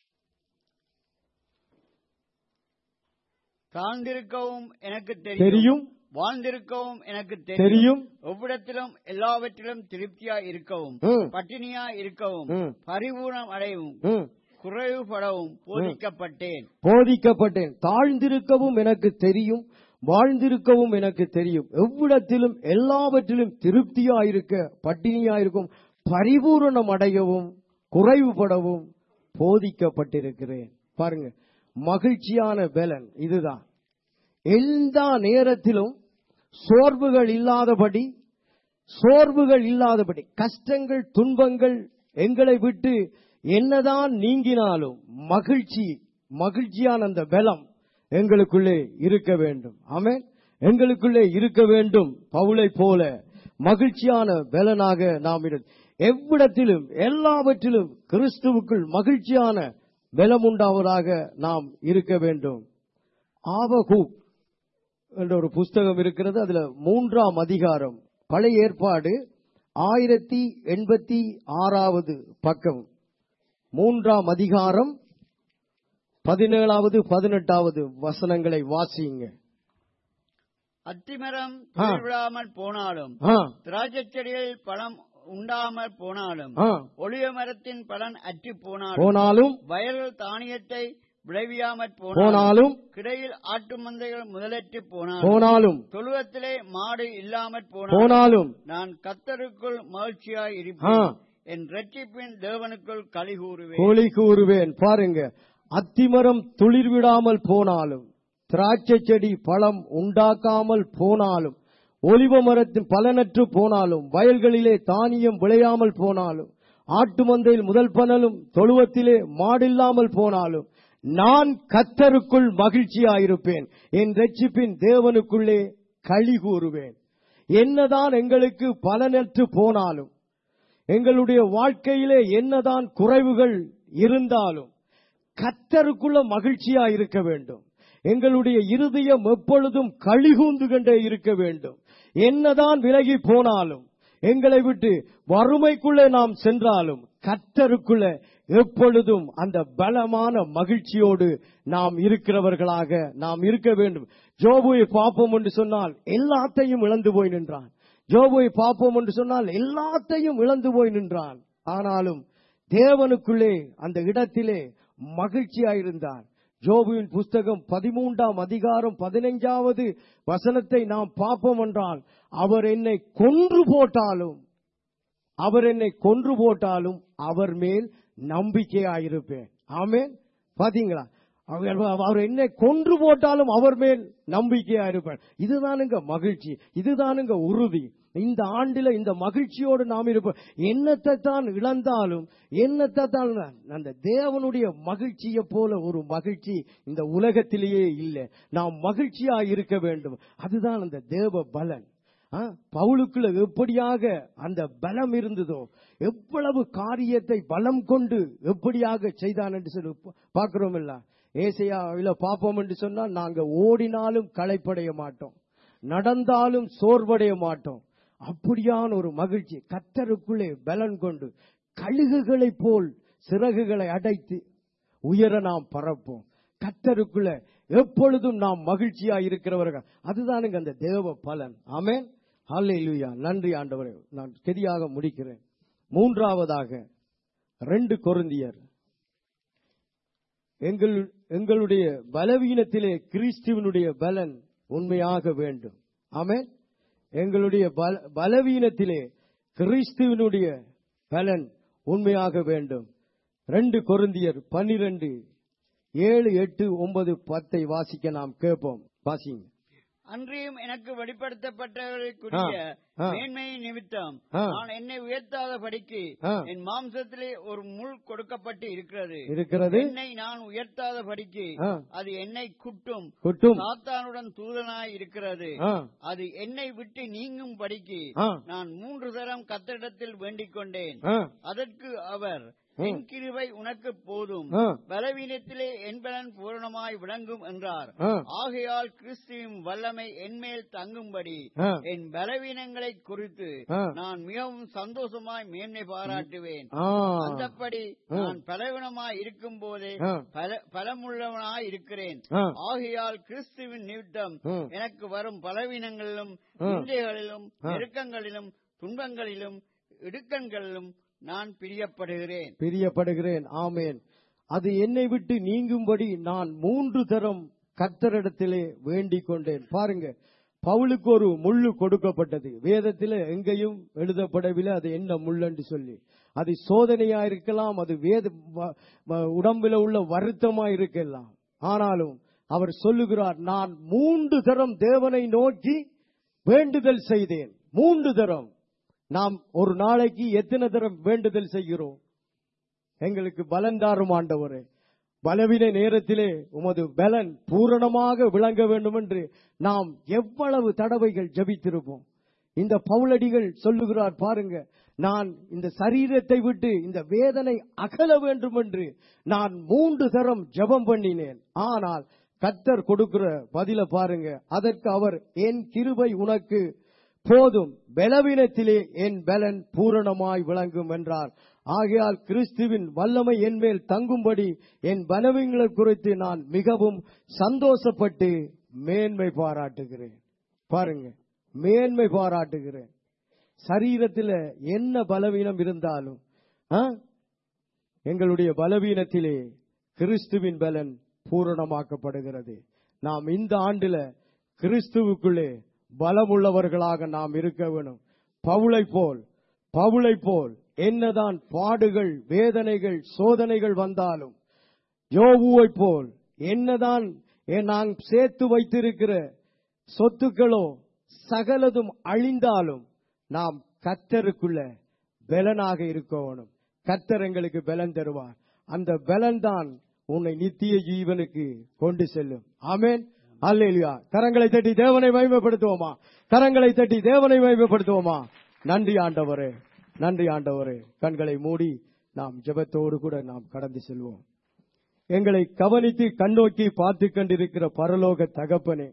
தாழ்ந்திருக்கவும் எனக்கு தெரியும் தெரியும் வாழ்ந்திருக்கவும் எனக்கு தெரியும் எவ்விடத்திலும் எல்லாவற்றிலும் திருப்தியா இருக்கவும் ம், பட்டினியா இருக்கவும் ம், பரிபூர்ணம் அடையவும் ம். குறைவுபடவும் போதிக்கப்பட்டேன் போதிக்கப்பட்டேன் தாழ்ந்திருக்கவும் எனக்கு தெரியும் வாழ்ந்திருக்கவும் எனக்கு தெரியும் எவ்விடத்திலும் எல்லாவற்றிலும் திருப்தியாயிருக்க பட்டினியாயிருக்கும் பரிபூரணம் அடையவும் குறைவுபடவும் போதிக்கப்பட்டிருக்கிறேன் பாருங்க மகிழ்ச்சியான பலன் இதுதான் எல்லா நேரத்திலும் சோர்வுகள் இல்லாதபடி சோர்வுகள் இல்லாதபடி கஷ்டங்கள் துன்பங்கள் எங்களை விட்டு என்னதான் நீங்கினாலும் மகிழ்ச்சி மகிழ்ச்சியான அந்த பலம் எங்களுக்குள்ளே இருக்க வேண்டும் ஆமென் எங்களுக்குள்ளே இருக்க வேண்டும் பவுலை போல மகிழ்ச்சியான பலனாக நாம் இரு எவ்விடத்திலும் எல்லாவற்றிலும் கிறிஸ்துவுக்குள் மகிழ்ச்சியான பலம் உண்டாவதாக நாம் இருக்க வேண்டும் ஆவகூப் என்ற ஒரு புஸ்தகம் இருக்கிறது அதுல மூன்றாம் அதிகாரம் பழைய ஏற்பாடு ஆயிரத்தி எண்பத்தி ஆறாவது பக்கம் மூன்றாம் அதிகாரம் பதினேழாவது பதினெட்டாவது வசனங்களை வாசியுங்க அத்திமரம் ஆ. விழாமல் போனாலும் ஆ, திராட்சை செடிகளில் பழம் உண்டாமல் போனாலும் ஆ. ஒளிய மரத்தின் பலன் அற்று போனாலும் போனாலும் வயல்கள் தானியத்தை விளைவியாமற் போனாலும் போனாலும் கிடையில் ஆட்டு மந்தைகள் முதலற்று போனாலும் போனாலும் தொழுவத்திலே மாடு இல்லாமற் போனாலும் போனாலும் நான் கத்தருக்குள் மகிழ்ச்சியாய் ஆ. இருப்பேன் என் ரட்சிப்பின் தேவனுக்குள் களி கூறுவேன் கோழி கூறுவேன் பாருங்க அத்திமரம் துளிர் விடாமல் போனாலும் திராட்சை செடி பழம் உண்டாக்காமல் போனாலும் ஒலிவ மரத்தின் பலனற்று போனாலும் வயல்களிலே தானியம் விளையாமல் போனாலும் ஆட்டு மந்தையில் முதல் பனலும் தொழுவத்திலே மாடில்லாமல் போனாலும் நான் கத்தருக்குள் மகிழ்ச்சியாயிருப்பேன் என் ரட்சிப்பின் தேவனுக்குள்ளே களி கூறுவேன் என்னதான் எங்களுக்கு பலனற்று போனாலும் எங்களுடைய வாழ்க்கையிலே என்னதான் குறைவுகள் இருந்தாலும் கத்தருக்குள்ள மகிழ்ச்சியா இருக்க வேண்டும் எங்களுடைய இருதயம் எப்பொழுதும் கழிகூந்து கொண்டே இருக்க வேண்டும் என்னதான் விலகி போனாலும் எங்களை விட்டு வறுமைக்குள்ளே நாம் சென்றாலும் கத்தருக்குள்ள எப்பொழுதும் அந்த பலமான மகிழ்ச்சியோடு நாம் இருக்கிறவர்களாக நாம் இருக்க வேண்டும் ஜோபுவை பார்ப்போம் என்று சொன்னால் எல்லாத்தையும் இழந்து போய் நின்றான் ஜோபுவை பார்ப்போம் என்று சொன்னால் எல்லாத்தையும் இழந்து போய் நின்றான் ஆனாலும் தேவனுக்குள்ளே அந்த இடத்திலே மகிழ்ச்சியாயிருந்தார் ஜோபுவின் புஸ்தகம் பதிமூன்றாம் அதிகாரம் பதினைஞ்சாவது வசனத்தை நாம் பார்ப்போம் என்றால் அவர் என்னை கொன்று போட்டாலும் அவர் என்னை கொன்று போட்டாலும் அவர் மேல் நம்பிக்கையாயிருப்பேன் ஆமென் பாத்தீங்களா அவர் அவர் என்னை கொன்று போட்டாலும் அவர் மேல் நம்பிக்கையா இருப்பேன் இதுதானுங்க மகிழ்ச்சி இதுதானுங்க உறுதி இந்த ஆண்டில இந்த மகிழ்ச்சியோடு நாம் இருப்போம் என்னத்தை தான் இழந்தாலும் என்னத்தை தான் அந்த தேவனுடைய மகிழ்ச்சியை போல ஒரு மகிழ்ச்சி இந்த உலகத்திலேயே இல்லை நாம் மகிழ்ச்சியா இருக்க வேண்டும் அதுதான் அந்த தேவ பலன் ஆ, பவுலுக்குள்ள எப்படியாக அந்த பலம் இருந்ததோ எவ்வளவு காரியத்தை பலம் கொண்டு எப்படியாக செய்தான் என்று சொல்லி பார்க்கிறோம் இல்ல ஏசையாவில பார்ப்போம் என்று சொன்னால் நாங்க ஓடினாலும் களைப்படைய மாட்டோம் நடந்தாலும் சோர்வடைய மாட்டோம் அப்படியான ஒரு மகிழ்ச்சி கத்தருக்குள்ளே பலன் கொண்டு கழுகுகளைப் போல் சிறகுகளை அடைத்து உயர நாம் பறப்போம் கத்தருக்குள்ள எப்பொழுதும் நாம் மகிழ்ச்சியா இருக்கிறவர்கள் அதுதானுங்க அந்த தேவ பலன் ஆமென் ஹalleluya நன்றி ஆண்டவரே நான் கெதியாக முடிக்கிறேன் மூன்றாவதாக ரெண்டு கொருந்தியர் எங்கள் எங்களுடைய பலவீனத்திலே கிறிஸ்துவனுடைய பலன் உண்மையாக வேண்டும் ஆமென் எங்களுடைய பல- பலவீனத்திலே கிறிஸ்துவனுடைய பலன் உண்மையாக வேண்டும் ரெண்டு கொருந்தியர் பன்னிரண்டு ஏழு எட்டு ஒன்பது பத்தை வாசிக்க நாம் கேட்போம் வாசிங்க அன்றியும் எனக்கு வெளிப்படுத்தப்பட்டவர்களுக்குரிய ஆ, ஆ. மேன்மை நிமித்தம் ஆ. நான் என்னை உயர்த்தாத படிக்கு ஆ. என் மாம்சத்திலே ஒரு முள் கொடுக்கப்பட்டு இருக்கிறது இருக்கிறது என்னை நான் உயர்த்தாத படிக்கு ஆ. அது என்னை குட்டும் குட்டும் சாத்தானுடன் தூதனாய் இருக்கிறது ஆ, அது என்னை விட்டு நீங்கும் படிக்கு ஆ. நான் மூன்று தரம் கத்தரிடத்தில் வேண்டிக் கொண்டேன் ஆ, அதற்கு அவர் என் கிருபை உனக்கு போதும் ஆ. பலவீனத்திலே என் பலன் பூரணமாய் விளங்கும் என்றார் ஆ. ஆகையால் கிறிஸ்துவின் வல்லமை என்மேல் தங்கும்படி ஆ. என் பலவீனங்களை குறித்து ஆ. நான் மிகவும் சந்தோஷமாய் மேன்மை பாராட்டுவேன் ஆ. அந்தப்படி நான் பலவீனமாய் இருக்கும் போதே ஆ. பல பலமுள்ளவனாய் இருக்கிறேன் ஆ. ஆகையால் கிறிஸ்துவின் நிமித்தம் ம். எனக்கு வரும் பலவீனங்களிலும் ஆ. நிந்தைகளிலும் நெருக்கங்களிலும் துன்பங்களிலும் இடுக்கண்களிலும் நான் பிரியப்படுகிறேன் பிரியப்படுகிறேன் ஆமேன் அது என்னை விட்டு நீங்கும்படி நான் மூன்று தரம் கர்த்தரிடத்திலே வேண்டிக் கொண்டேன் பாருங்க பவுலுக்கு ஒரு முள்ளு கொடுக்கப்பட்டது வேதத்திலே எங்கேயும் எழுதப்படவில்லை அது என்ன முள்ளென்று சொல்லி அது சோதனையா இருக்கலாம் அது வேத வ- வ- உடம்பில உள்ள வருத்தமா இருக்கலாம் ஆனாலும் அவர் சொல்லுகிறார் நான் மூன்று தரம் தேவனை நோக்கி வேண்டுதல் செய்தேன் மூன்று தரம் நாம் ஒரு நாளைக்கு எத்தனை தரம் வேண்டுதல் செய்கிறோம் எங்களுக்கு பலன் தாரும் ஆண்டவரே பலவீன நேரத்திலே உமது பலன் பூரணமாக விளங்க வேண்டும் என்று நாம் எவ்வளவு தடவைகள் ஜபித்திருப்போம் இந்த பவுலடிகள் சொல்லுகிறார் பாருங்க நான் இந்த சரீரத்தை விட்டு இந்த வேதனை அகல வேண்டும் என்று நான் மூன்று தரம் ஜெபம் பண்ணினேன் ஆனால் கத்தர் கொடுக்கிற பதில பாருங்க அதற்கு அவர் என் கிருபை உனக்கு போதும் பலவீனத்திலே என் பலன் பூரணமாய் விளங்கும் என்றார் ஆகையால் கிறிஸ்துவின் வல்லமை என் மேல் தங்கும்படி என் பலவீனங்களை குறித்து நான் மிகவும் சந்தோஷப்பட்டு மேன்மை பாராட்டுகிறேன் பாருங்க மேன்மை பாராட்டுகிறேன் சரீரத்தில் என்ன பலவீனம் இருந்தாலும் ஆ? எங்களுடைய பலவீனத்திலே கிறிஸ்துவின் பலன் பூரணமாக்கப்படுகிறது நாம் இந்த ஆண்டில கிறிஸ்துவுக்குள்ளே பலமுள்ளவர்களாக நாம் இருக்க வேணும் பவுளை போல் பவுளை போல் என்னதான் பாடுகள் வேதனைகள் சோதனைகள் வந்தாலும் யோபுவை போல் என்னதான் எ- நான் சேர்த்து வைத்திருக்கிற சொத்துக்களோ சகலதும் அழிந்தாலும் நாம் கத்தருக்குள்ள பலனாக இருக்கணும் கத்தர் எங்களுக்கு பலன் தருவார் அந்த பலன் தான் உன்னை நித்திய ஜீவனுக்கு கொண்டு செல்லும் ஆமென் அல்லேலுயா கரங்களை தட்டி தேவனை மகிமைப்படுத்துவோமா கரங்களை தட்டி தேவனை மகிமைப்படுத்துவோமா நன்றி ஆண்டவரே நன்றி ஆண்டவரே கண்களை மூடி நாம் ஜெபத்தோடு கூட நாம் கடந்து செல்வோம் எங்களை கவனித்து கண்ணோக்கி பார்த்து கொண்டிருக்கிற பரலோக தகப்பனே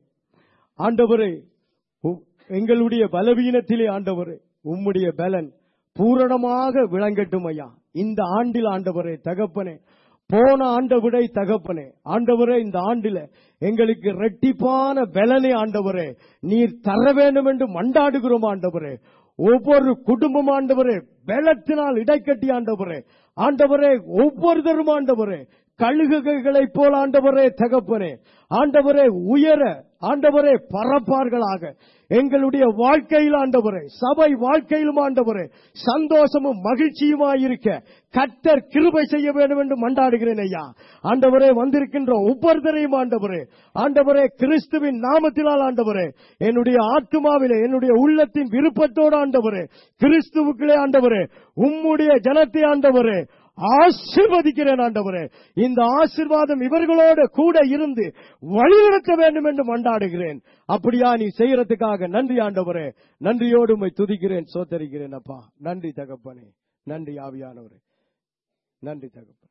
ஆண்டவரே உ- எங்களுடைய பலவீனத்திலே ஆண்டவரே உம்முடைய பலன் பூரணமாக விளங்கட்டும் ஐயா இந்த ஆண்டில் ஆண்டவரே தகப்பனே போன ஆண்டை விட தகப்பனே ஆண்டவரே இந்த ஆண்டில எங்களுக்கு ரெட்டிப்பான பலனை ஆண்டவரே நீர் தர வேண்டும் என்று மண்டாடுகிறோம் ஆண்டவரே ஒவ்வொரு குடும்பம் ஆண்டவரே பலத்தினால் இடைக்கட்டி ஆண்டவரே ஆண்டவரே ஒவ்வொருத்தரும் ஆண்டவரே கழுகுகளைப் போல ஆண்டவரே தகப்பனே ஆண்டவரே உயர ஆண்டவரே பறப்பார்களாக எங்களுடைய வாழ்க்கையில் ஆண்டவரே சபை வாழ்க்கையிலும் ஆண்டவரே சந்தோஷமும் மகிழ்ச்சியுமாயிருக்க கத்தர் கிருபை செய்ய வேண்டும் என்று மண்டாடுகிறேன் ஐயா ஆண்டவரே வந்திருக்கின்ற ஒவ்வொருத்தரையும் ஆண்டவரே ஆண்டவரே கிறிஸ்துவின் நாமத்தினால் ஆண்டவரே என்னுடைய ஆத்மாவிலே என்னுடைய உள்ளத்தின் விருப்பத்தோடு ஆண்டவரே கிறிஸ்துவுக்குள்ளே ஆண்டவரே உம்முடைய ஜனத்தை ஆண்டவரே ஆசிர்வதிக்கிறேன் ஆண்டவரே இந்த ஆசிர்வாதம் இவர்களோடு கூட இருந்து வழிநடத்த வேண்டும் என்று மண்டாடுகிறேன் அப்படியா நீ செய்யறதுக்காக நன்றி ஆண்டவரே நன்றியோடு உம்மை துதிக்கிறேன் சோத்தரிக்கிறேன் அப்பா நன்றி தகப்பனே நன்றி ஆவியானவரே நன்றி தகப்பன்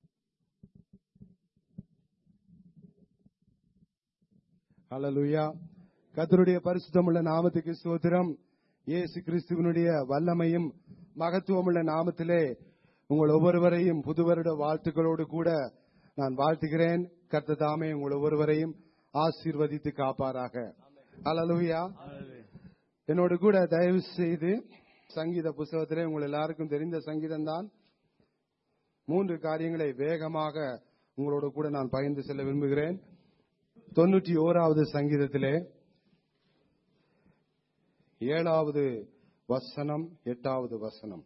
ஹalleluya கர்த்தருடைய பரிசுத்தமுள்ள நாமத்துக்கு ஸ்தோத்திரம் இயேசு கிறிஸ்துவினுடைய வல்லமையும் மகத்துவமுள்ள நாமத்திலே உங்கள் ஒவ்வொருவரையும் புதுவருட வாழ்த்துக்களோடு கூட நான் வாழ்த்துகிறேன் கர்த்த தாமே உங்கள் ஒவ்வொருவரையும் ஆசீர்வதித்து காப்பாராக ஹalleluya என்னோடு கூட தயவு செய்து சங்கீத புஸ்தகத்திலே உங்கள் எல்லாருக்கும் தெரிந்த சங்கீதம் தான் மூன்று காரியங்களை வேகமாக உங்களோடு கூட நான் பகிர்ந்து செல்ல விரும்புகிறேன் தொண்ணூற்றி ஓராவது சங்கீதத்திலே ஏழாவது வசனம் எட்டாவது வசனம்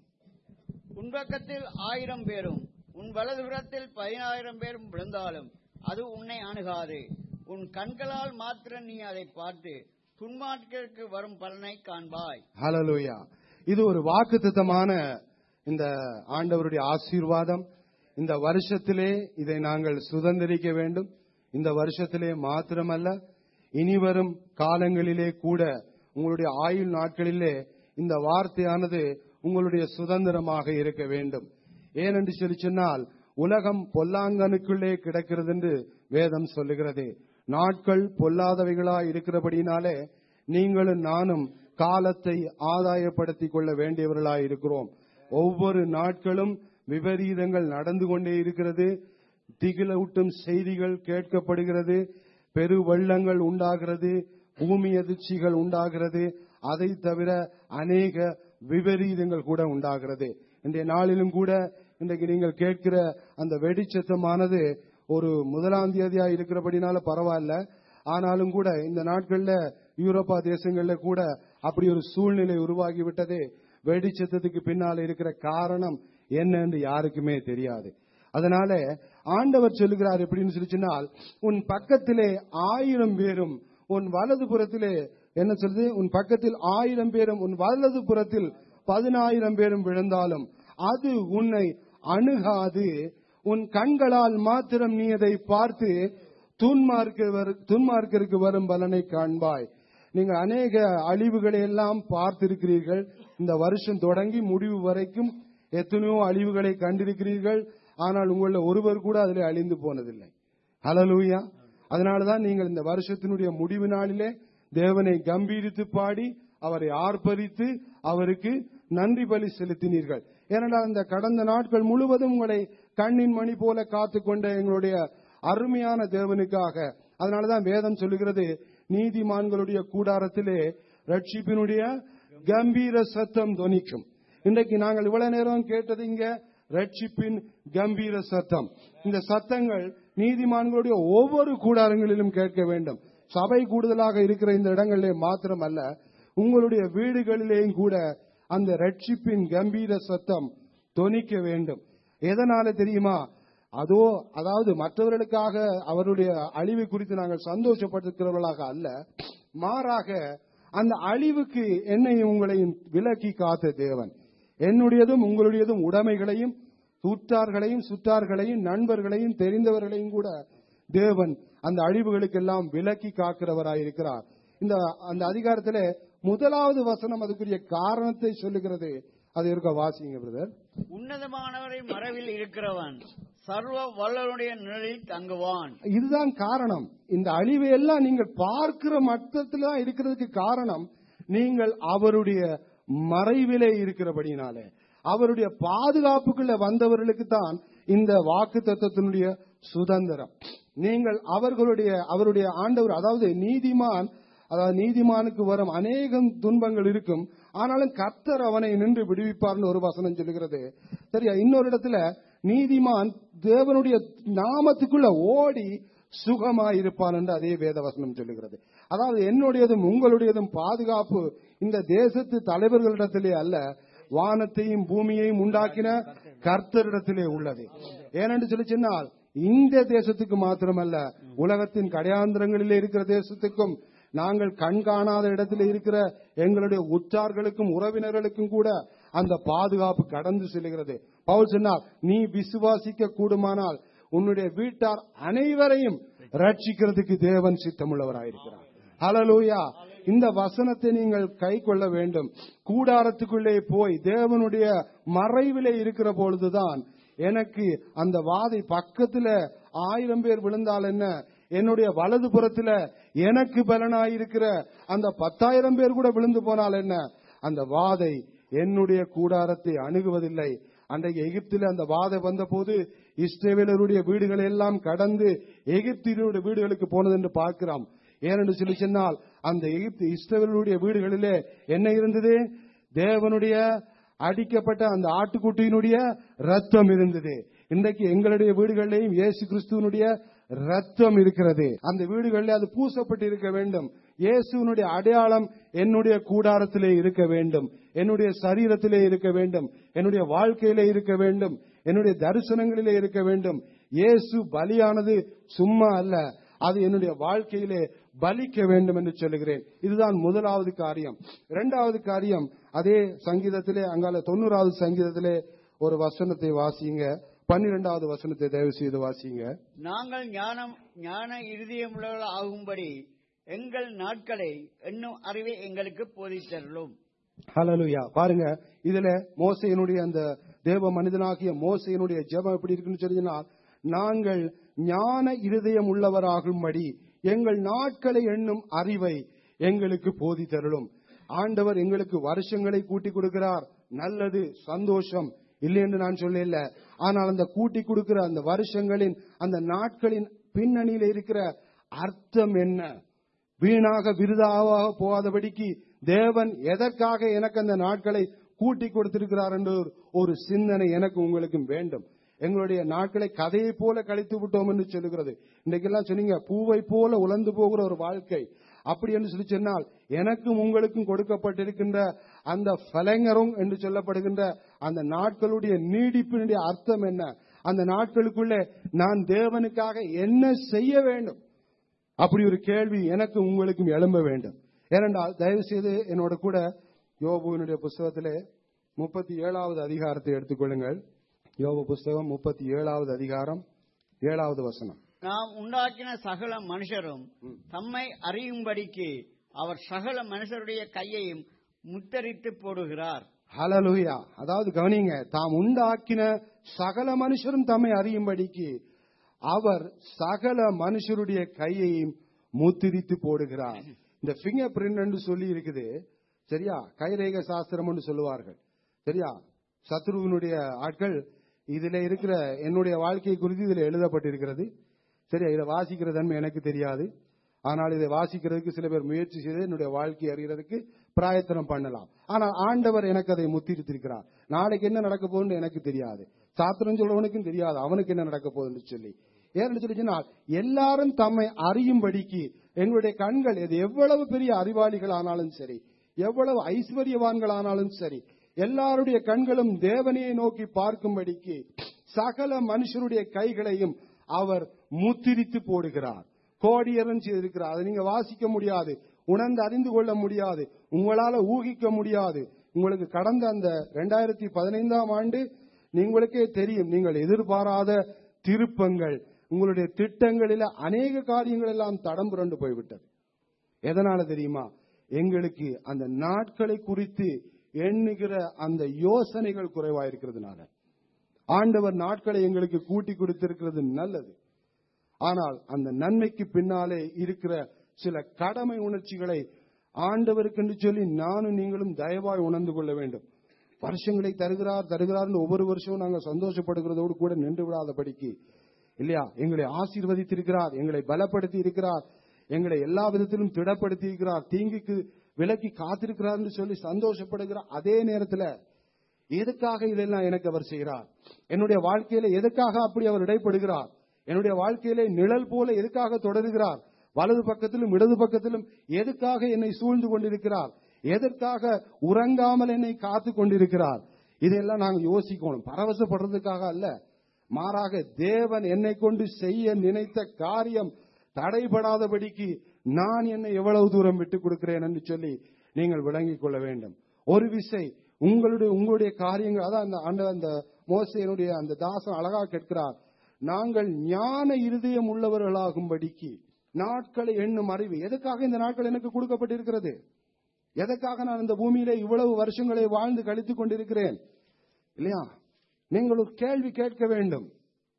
உன் பக்கத்தில் ஆயிரம் பேரும் உன் வலதுபுறத்தில் பதினாயிரம் பேரும் விழுந்தாலும் அது உன்னை அணுகாது உன் கண்களால் மாத்திரம் நீ அதை பார்த்து துன்மார்க்கிற்கு வரும் பலனை காண்பாய் ஹalleluya இது ஒரு வாக்குத்தத்தமான இந்த ஆண்டவருடைய ஆசீர்வாதம் இந்த வருஷத்திலே இதை நாங்கள் சுதந்திரிக்க வேண்டும் இந்த வருஷத்திலே மாத்திரமல்ல இனிவரும் காலங்களிலே கூட உங்களுடைய ஆயுள் நாட்களிலே இந்த வார்த்தையானது உங்களுடைய சுதந்திரமாக இருக்க வேண்டும் ஏனென்று சொல்லி சொன்னால் உலகம் பொல்லாங்கனுக்குள்ளே கிடக்கிறது என்று வேதம் சொல்லுகிறது நாட்கள் பொல்லாதவைகளாய் இருக்கிறபடினாலே நீங்களும் நானும் காலத்தை ஆதாயப்படுத்திக் கொள்ள வேண்டியவர்களாய் இருக்கிறோம் ஒவ்வொரு நாட்களும் விபரீதங்கள் நடந்து கொண்டே இருக்கிறது திகிலூட்டும் செய்திகள் கேட்கப்படுகிறது பெரு வெள்ளங்கள் உண்டாகிறது பூமி அதிர்ச்சிகள் உண்டாகிறது அதை தவிர அநேக விபரீதங்கள் கூட உண்டாகிறது இன்றைய நாளிலும் கூட இன்றைக்கு நீங்கள் கேட்கிற அந்த வெடிச்சத்தமானது ஒரு முதலாம் தேதியா இருக்கிறபடினால பரவாயில்ல ஆனாலும் கூட இந்த நாட்கள்ல யூரோப்பா தேசங்கள்ல கூட அப்படி ஒரு சூழ்நிலை உருவாகிவிட்டது வெடிச்சத்தத்துக்கு பின்னால இருக்கிற காரணம் என்ன என்று யாருக்குமே தெரியாது அதனால ஆண்டவர் சொல்லுகிறார் எப்படின்னு சொல்லி சொன்னால் உன் பக்கத்திலே ஆயிரம் பேரும் உன் வலது புறத்திலே என்ன சொல்றது உன் பக்கத்தில் ஆயிரம் பேரும் உன் வலது புறத்தில் பதினாயிரம் பேரும் விழுந்தாலும் அது உன்னை அணுகாது உன் கண்களால் மாத்திரம் நீ அதை பார்த்து துன்மார்க்க துன்மார்க்கருக்கு வரும் பலனை காண்பாய் நீங்க அநேக அழிவுகளை எல்லாம் பார்த்திருக்கிறீர்கள் இந்த வருஷம் தொடங்கி முடிவு வரைக்கும் எத்தனையோ அழிவுகளை கண்டிருக்கிறீர்கள் ஆனால் உங்கள ஒருவர் கூட அதில் அழிந்து போனதில்லை ஹலலூயா அதனாலதான் நீங்கள் இந்த வருஷத்தினுடைய முடிவு நாளிலே தேவனை கம்பீரித்து பாடி அவரை ஆர்ப்பரித்து அவருக்கு நன்றி பலி செலுத்தினீர்கள் ஏனென்றால் இந்த கடந்த நாட்கள் முழுவதும் உங்களை கண்ணின் மணி போல காத்துக்கொண்ட எங்களுடைய அருமையான தேவனுக்காக அதனாலதான் வேதம் சொல்லுகிறது நீதிமான்களுடைய கூடாரத்திலே ரட்சிப்பினுடைய கம்பீர சத்தம் தொனிக்கும் இன்றைக்கு நாங்கள் இவ்வளவு நேரம் கேட்டது இங்க ரட்சிப்பின் கம்பீர சத்தம் இந்த சத்தங்கள் நீதிமான்களுடைய ஒவ்வொரு கூடாரங்களிலும் கேட்க வேண்டும் சபை கூடுதலாக இருக்கிற இந்த இடங்களிலே மாத்திரம் அல்ல உங்களுடைய வீடுகளிலேயும் கூட அந்த ரட்சிப்பின் கம்பீர சத்தம் தொனிக்க வேண்டும் எதனால தெரியுமா அதோ அதாவது மற்றவர்களுக்காக அவருடைய அழிவு குறித்து நாங்கள் சந்தோஷப்பட்டிருக்கிறவர்களாக அல்ல மாறாக அந்த அழிவுக்கு என்னையும் உங்களையும் விலக்கி காத்த தேவன் என்னுடையதும் உங்களுடையதும் உடைமைகளையும் சுற்றார்களையும் சுற்றார்களையும் நண்பர்களையும் தெரிந்தவர்களையும் கூட தேவன் அந்த அழிவுகளுக்கெல்லாம் விலக்கி காக்கிறவராயிருக்கிறார் இந்த அந்த அதிகாரத்திலே முதலாவது வசனம் அதுக்குரிய காரணத்தை சொல்லுகிறது அது இருக்க வாசிங்க பிரதர் உன்னதமானவரின் மறைவில் இருக்கிறவன் சர்வ வல்லவருடைய நிழலில் தங்குவான் இதுதான் காரணம் இந்த அழிவை எல்லாம் நீங்கள் பார்க்கிற மட்டத்தில் தான் இருக்கிறதுக்கு காரணம் நீங்கள் அவருடைய மறைவிலே இருக்கிறபடினாலே அவருடைய பாதுகாப்புக்குள்ள வந்தவர்களுக்கு தான் இந்த வாக்கு தத்துவத்தினுடைய சுதந்திரம் நீங்கள் அவர்களுடைய அவருடைய ஆண்டவர் அதாவது நீதிமான் அதாவது நீதிமானுக்கு வரும் அநேகம் துன்பங்கள் இருக்கும் ஆனாலும் கர்த்தர் அவனை நின்று விடுவிப்பார்னு ஒரு வசனம் சொல்லுகிறது சரியா இன்னொரு இடத்துல நீதிமான் தேவனுடைய நாமத்துக்குள்ள ஓடி சுகமாயிருப்பான் என்று அதே வேத வசனம் சொல்லுகிறது அதாவது என்னுடையதும் உங்களுடையதும் பாதுகாப்பு இந்த தேசத்து தலைவர்களிடத்திலே அல்ல வானத்தையும் பூமியையும் உண்டாக்கின கர்த்தரிடத்திலே உள்ளது ஏனென்று சொல்லி சொன்னால் இந்த தேசத்துக்கு மாத்திரமல்ல உலகத்தின் கடையாந்திரங்களிலே இருக்கிற தேசத்துக்கும் நாங்கள் கண் காணாத இடத்துல இருக்கிற எங்களுடைய உற்றார்களுக்கும் உறவினர்களுக்கும் கூட அந்த பாதுகாப்பு கடந்து செல்கிறது பவுல் சொன்னார் நீ விசுவாசிக்க கூடுமானால் உன்னுடைய வீட்டார் அனைவரையும் ரட்சிக்கிறதுக்கு தேவன் சித்தமுள்ளவராயிருக்கிறார் ஹalleluya இந்த வசனத்தை நீங்கள் கை கொள்ள வேண்டும் கூடாரத்துக்குள்ளே போய் தேவனுடைய மறைவிலே இருக்கிற பொழுதுதான் எனக்கு அந்த வாதை பக்கத்துல ஆயிரம் பேர் விழுந்தால் என்ன என்னுடைய வலது புறத்துல எனக்கு பலனாயிருக்கிற அந்த பத்தாயிரம் பேர் கூட விழுந்து போனால் என்ன அந்த வாதை என்னுடைய கூடாரத்தை அணுகுவதில்லை அன்றைக்கு எகிப்தில் அந்த வாதை வந்த போது இஸ்ரேவேலருடைய வீடுகளை எல்லாம் கடந்து எகிப்தியருடைய வீடுகளுக்கு போனது என்று பார்க்கிறோம் ஏனென்று சொல்லி சொன்னால் அந்த எகிப்து இஸ்ரேவேலருடைய வீடுகளிலே என்ன இருந்தது தேவனுடைய அடிக்கப்பட்ட அந்த ஆட்டுக்குட்டியினுடைய ரத்தம் இருந்தது இன்றைக்கு எங்களுடைய வீடுகளிலேயும் இயேசு கிறிஸ்துவனுடைய ரத்தம் இருக்கிறது அந்த வீடுகளில் அது பூசப்பட்டு இருக்க வேண்டும் இயேசுவனுடைய அடையாளம் என்னுடைய கூடாரத்திலே இருக்க வேண்டும் என்னுடைய சரீரத்திலே இருக்க வேண்டும் என்னுடைய வாழ்க்கையிலே இருக்க வேண்டும் என்னுடைய தரிசனங்களிலே இருக்க வேண்டும் இயேசு பலியானது சும்மா அல்ல அது என்னுடைய வாழ்க்கையிலே பலிக்க வேண்டும் என்று சொல்லுகிறேன் இதுதான் முதலாவது காரியம் இரண்டாவது காரியம் அதே சங்கீதத்திலே அங்கால தொண்ணூறாவது சங்கீதத்திலே ஒரு வசனத்தை வாசிங்க பன்னிரெண்டாவது வசனத்தை தயவு செய்து வாசிங்க நாங்கள் ஞானம் ஞான இருதயமுள்ளவர்கள் ஆகும்படி எங்கள் நாட்களை என்னும் அறிவை எங்களுக்கு போதித்தருளும் ஹalleluya பாருங்க இதுல மோசையினுடைய அந்த தேவ மனிதனாகிய மோசையினுடைய ஜெபம் எப்படி இருக்குன்னு சொன்னீங்கன்னா நாங்கள் ஞான இருதயம் உள்ளவராகும்படி எங்கள் நாட்களை எண்ணும் அறிவை எங்களுக்கு போதித்தருளும் ஆண்டவர் எங்களுக்கு வருஷங்களை கூட்டி கொடுக்கிறார் நல்லது சந்தோஷம் இல்லை என்று நான் சொல்லல ஆனால் அந்த கூட்டி கொடுக்கிற அந்த வருஷங்களின் அந்த நாட்களின் பின்னணியில இருக்கிற அர்த்தம் என்ன வீணாக விருதாக போகாதபடிக்கு தேவன் எதற்காக எனக்கு அந்த நாட்களை கூட்டி கொடுத்திருக்கிறார் என்ற ஒரு- ஒரு சிந்தனை எனக்கு உங்களுக்கும் வேண்டும் எங்களுடைய நாட்களை கதையை போல கழித்து விட்டோம் என்று சொல்லுகிறது இன்றைக்கெல்லாம் சொன்னீங்க பூவை போல உலர்ந்து போகிற ஒரு வாழ்க்கை அப்படி என்று சொல்லி சொன்னால் எனக்கும் உங்களுக்கும் கொடுக்கப்பட்டிருக்கின்ற அந்த ஃபலங்கரும் என்று சொல்லப்படுகின்ற அந்த நாட்களுடைய நீடிப்பினுடைய அர்த்தம் என்ன அந்த நாட்களுக்குள்ளே நான் தேவனுக்காக என்ன செய்ய வேண்டும் அப்படி ஒரு கேள்வி எனக்கு உங்களுக்கும் எழும்ப வேண்டும் ஏனென்றால் தயவு செய்து என்னோட கூட யோபுவினுடைய புஸ்தகத்திலே முப்பத்தி ஏழாவது அதிகாரத்தை எடுத்துக்கொள்ளுங்கள் யோபு புஸ்தகம் முப்பத்தி ஏழாவது அதிகாரம் ஏழாவது வசனம் நாம் உண்டாக்கின சகல மனுஷரும் தம்மை அறியும்படிக்கு அவர் சகல மனுஷருடைய கையையும் முத்தரித்து போடுகிறார் ஹalleluya அதாவது கவனிங்க தாம் உண்டாக்கின சகல மனுஷரும் தம்மை அறியும்படிக்கு அவர் சகல மனுஷருடைய கையையும் முத்திரித்து போடுகிறார் இந்த பிங்கர் பிரிண்ட் என்று சொல்லி இருக்குது சரியா கைரேக சாஸ்திரம் என்று சொல்லுவார்கள் சரியா சத்ருவினுடைய ஆட்கள் இதுல இருக்கிற என்னுடைய வாழ்க்கை குறித்து இதுல எழுதப்பட்டிருக்கிறது சரியா இதை வாசிக்கிற தன்மை எனக்கு தெரியாது ஆனால் இதை வாசிக்கிறதுக்கு சில பேர் முயற்சி செய்து என்னுடைய வாழ்க்கை அறிகிறதுக்கு பிராயத்தனம் பண்ணலாம் ஆனால் ஆண்டவர் எனக்கு அதை முத்திருத்திருக்கிறார் நாளைக்கு என்ன நடக்க போகுதுன்னு எனக்கு தெரியாது சாத்திரம் சொல்றவனுக்கும் தெரியாது அவனுக்கு என்ன நடக்க போகுதுன்னு சொல்லி ஏன்னு சொல்லி சொன்னால் எல்லாரும் தம்மை அறியும்படிக்கு எங்களுடைய கண்கள் இது எவ்வளவு பெரிய அறிவாளிகள் ஆனாலும் சரி எவ்வளவு ஐஸ்வர்யவான்கள் ஆனாலும் சரி எல்லாருடைய கண்களும் தேவனையை நோக்கி பார்க்கும்படிக்கு சகல மனுஷருடைய கைகளையும் அவர் முத்திரித்து போடுகிறார் கோடியரன் செய்திருக்கிறார் அதை நீங்க வாசிக்க முடியாது உணர்ந்து அறிந்து கொள்ள முடியாது உங்களால ஊகிக்க முடியாது உங்களுக்கு கடந்த அந்த ரெண்டாயிரத்தி பதினைந்தாம் ஆண்டு உங்களுக்கே தெரியும் நீங்கள் எதிர்பாராத திருப்பங்கள் உங்களுடைய திட்டங்களில அநேக காரியங்கள் எல்லாம் தடம் புரண்டு போய்விட்டது எதனால தெரியுமா எங்களுக்கு அந்த நாட்களை குறித்து எண்ணுகிற அந்த யோசனைகள் குறைவாயிருக்கிறதுனால ஆண்டவர் நாட்களை எங்களுக்கு கூட்டி கொடுத்திருக்கிறது நல்லது ஆனால் அந்த நன்மைக்கு பின்னாலே இருக்கிற சில கடமை உணர்ச்சிகளை ஆண்டவருக்கென்று சொல்லி நானும் நீங்களும் தயவாய் உணர்ந்து கொள்ள வேண்டும் வருஷங்களை தருகிறார் தருகிறார்னு ஒவ்வொரு வருஷமும் நாங்க சந்தோஷப்படுகிறதோடு கூட நின்று விடாதபடிக்கு இல்லையா எங்களை ஆசீர்வதித்திருக்கிறார் எங்களை பலப்படுத்தி இருக்கிறார் எங்களை எல்லா விதத்திலும் திடப்படுத்தி இருக்கிறார் தீங்குக்கு விலக்கி காத்திருக்கிறார்னு சொல்லி சந்தோஷப்படுகிறார் அதே நேரத்துல எதுக்காக இதெல்லாம் எனக்கு அவர் செய்கிறார் என்னுடைய வாழ்க்கையில எதுக்காக அப்படி அவர் இடைப்படுகிறார் என்னுடைய வாழ்க்கையிலே நிழல் போல எதுக்காக தொடருகிறார் வலது பக்கத்திலும் இடது பக்கத்திலும் எதுக்காக என்னை சூழ்ந்து கொண்டிருக்கிறார் எதற்காக உறங்காமல் என்னை காத்து கொண்டிருக்கிறார் இதெல்லாம் நாங்க யோசிக்கணும் பரவசப்படுறதுக்காக அல்ல மாறாக தேவன் என்னை கொண்டு செய்ய நினைத்த காரியம் தடைபடாதபடிக்கு நான் என்னை எவ்வளவு தூரம் விட்டுக் கொடுக்கிறேன் என்று சொல்லி நீங்கள் விளங்கிக் கொள்ள வேண்டும் ஒரு விசை உங்களுடைய உங்களுடைய காரியங்கள் அதான் அந்த அந்த அந்த மோசையனுடைய அந்த தாசன் அழகா கேட்கிறார் நாங்கள் ஞான இருதயம் உள்ளவர்களாகும்படிக்கு நாட்களை எண்ணும் அறிவு எதுக்காக இந்த நாட்கள் எனக்கு கொடுக்கப்பட்டிருக்கிறது எதற்காக நான் இந்த பூமியிலே இவ்வளவு வருஷங்களை வாழ்ந்து கழித்துக் கொண்டிருக்கிறேன் இல்லையா நீங்கள் ஒரு கேள்வி கேட்க வேண்டும்